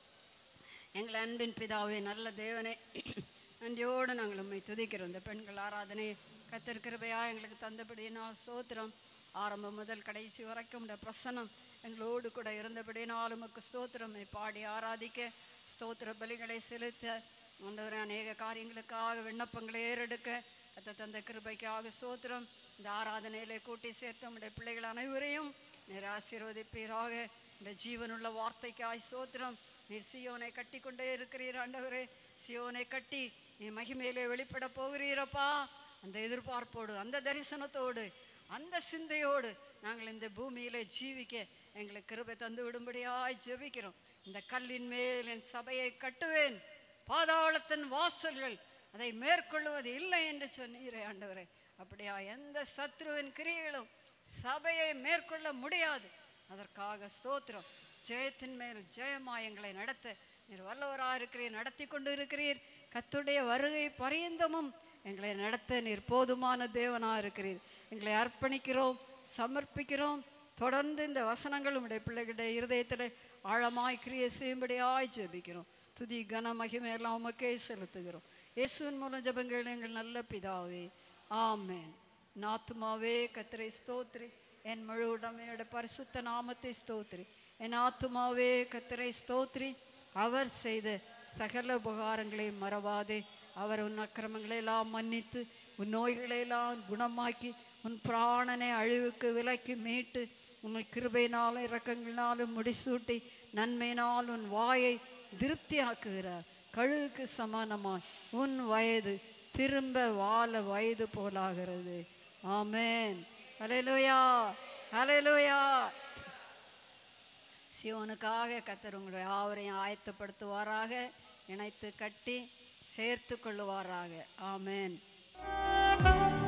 எங்கள் அன்பின் பிதாவே நல்ல தேவனே நன்றியோடு நாங்கள் உண்மை துதிக்கிறோம் இந்த பெண்கள் ஆராதனை கத்தர் கிருபையா எங்களுக்கு தந்தபடியினால் ஸ்தோத்திரம் ஆரம்பம் முதல் கடைசி வரைக்கும் இந்த பிரசனம் எங்களோடு கூட இருந்தபடியினால் உமக்கு ஸ்தோத்திரமை பாடி ஆராதிக்க ஸ்தோத்திர பலிகளை செலுத்த ஆண்டவரே அநேக காரியங்களுக்காக விண்ணப்பங்களை ஏறெடுக்க கத்த தந்த கிருபைக்காக ஸ்தோத்திரம் இந்த ஆராதனையிலே கூட்டி சேர்த்த உடைய பிள்ளைகள் அனைவரையும் நீர் ஆசீர்வதிப்பீராக இந்த ஜீவனுள்ள வார்த்தைக்காய் ஸ்தோத்திரம் நீர் சியோனை கட்டி கொண்டே இருக்கிறீர் ஆண்டவரே சியோனை கட்டி நீ மகிமையிலே வெளிப்பட போகிறீரப்பா அந்த எதிர்பார்ப்போடு அந்த தரிசனத்தோடு அந்த சிந்தையோடு நாங்கள் இந்த பூமியிலே ஜீவிக்க எங்களுக்கு கிருபை தந்து விடும்படியாய் ஜெபிக்கிறோம் இந்த கல்லின் மேல் என் சபையை கட்டுவேன் பாதாளத்தின் வாசல்கள் அதை மேற்கொள்வது இல்லை என்று சொன்னீரே ஆண்டவரே அப்படியா எந்த சத்ருவின் கிரியைகளும் சபையை மேற்கொள்ள முடியாது அதற்காக ஸ்தோத்திரம் ஜெயத்தின் மேல் ஜெயமா எங்களை நடத்த நீர் வல்லவராக இருக்கிறீர் நடத்தி கொண்டு இருக்கிறீர் கத்துடைய வருகை பரியந்தமும் எங்களை நடத்த நீர் போதுமான தேவனாக இருக்கிறீர் எங்களை அர்ப்பணிக்கிறோம் சமர்ப்பிக்கிறோம் தொடர்ந்து இந்த வசனங்கள் உடைய பிள்ளைகளுடைய இருதயத்தில் ஆழமாய் கிரியை செய்யும்படியாய் ஜெபிக்கிறோம் துதி கன மகிமை எல்லாம் உமக்கே செலுத்துகிறோம் இயேசுவின் மூலம் ஜெபங்கள் எங்கள் நல்ல பிதாவே ஆமென் நாத்துமாவே கத்திரை ஸ்தோத்ரி என் முழு உடமையோட பரிசுத்த நாமத்தை ஸ்தோத்ரி என் ஆத்துமாவே கத்திரை ஸ்தோத்ரி அவர் செய்த சகல உபகாரங்களை மறவாதே அவர் உன் அக்கிரமங்களை எல்லாம் மன்னித்து உன் நோய்களை எல்லாம் குணமாக்கி உன் பிராணனை அழிவுக்கு விலக்கி மீட்டு உன்னை கிருபையினாலும் இரக்கங்களினாலும் முடிசூட்டி நன்மையினால் உன் வாயை திருப்தியாக்குகிறார் கழுகுக்கு சமானமாய் உன் வயது திரும்ப வாழ வயது போலாகிறது ஆமென் ஹalleluya ஹalleluya சியோனுக்காக கத்தர் உங்களுடைய யாவரையும் ஆயத்தப்படுத்துவாராக இணைத்து கட்டி சேர்த்து கொள்ளுவாராக ஆமென்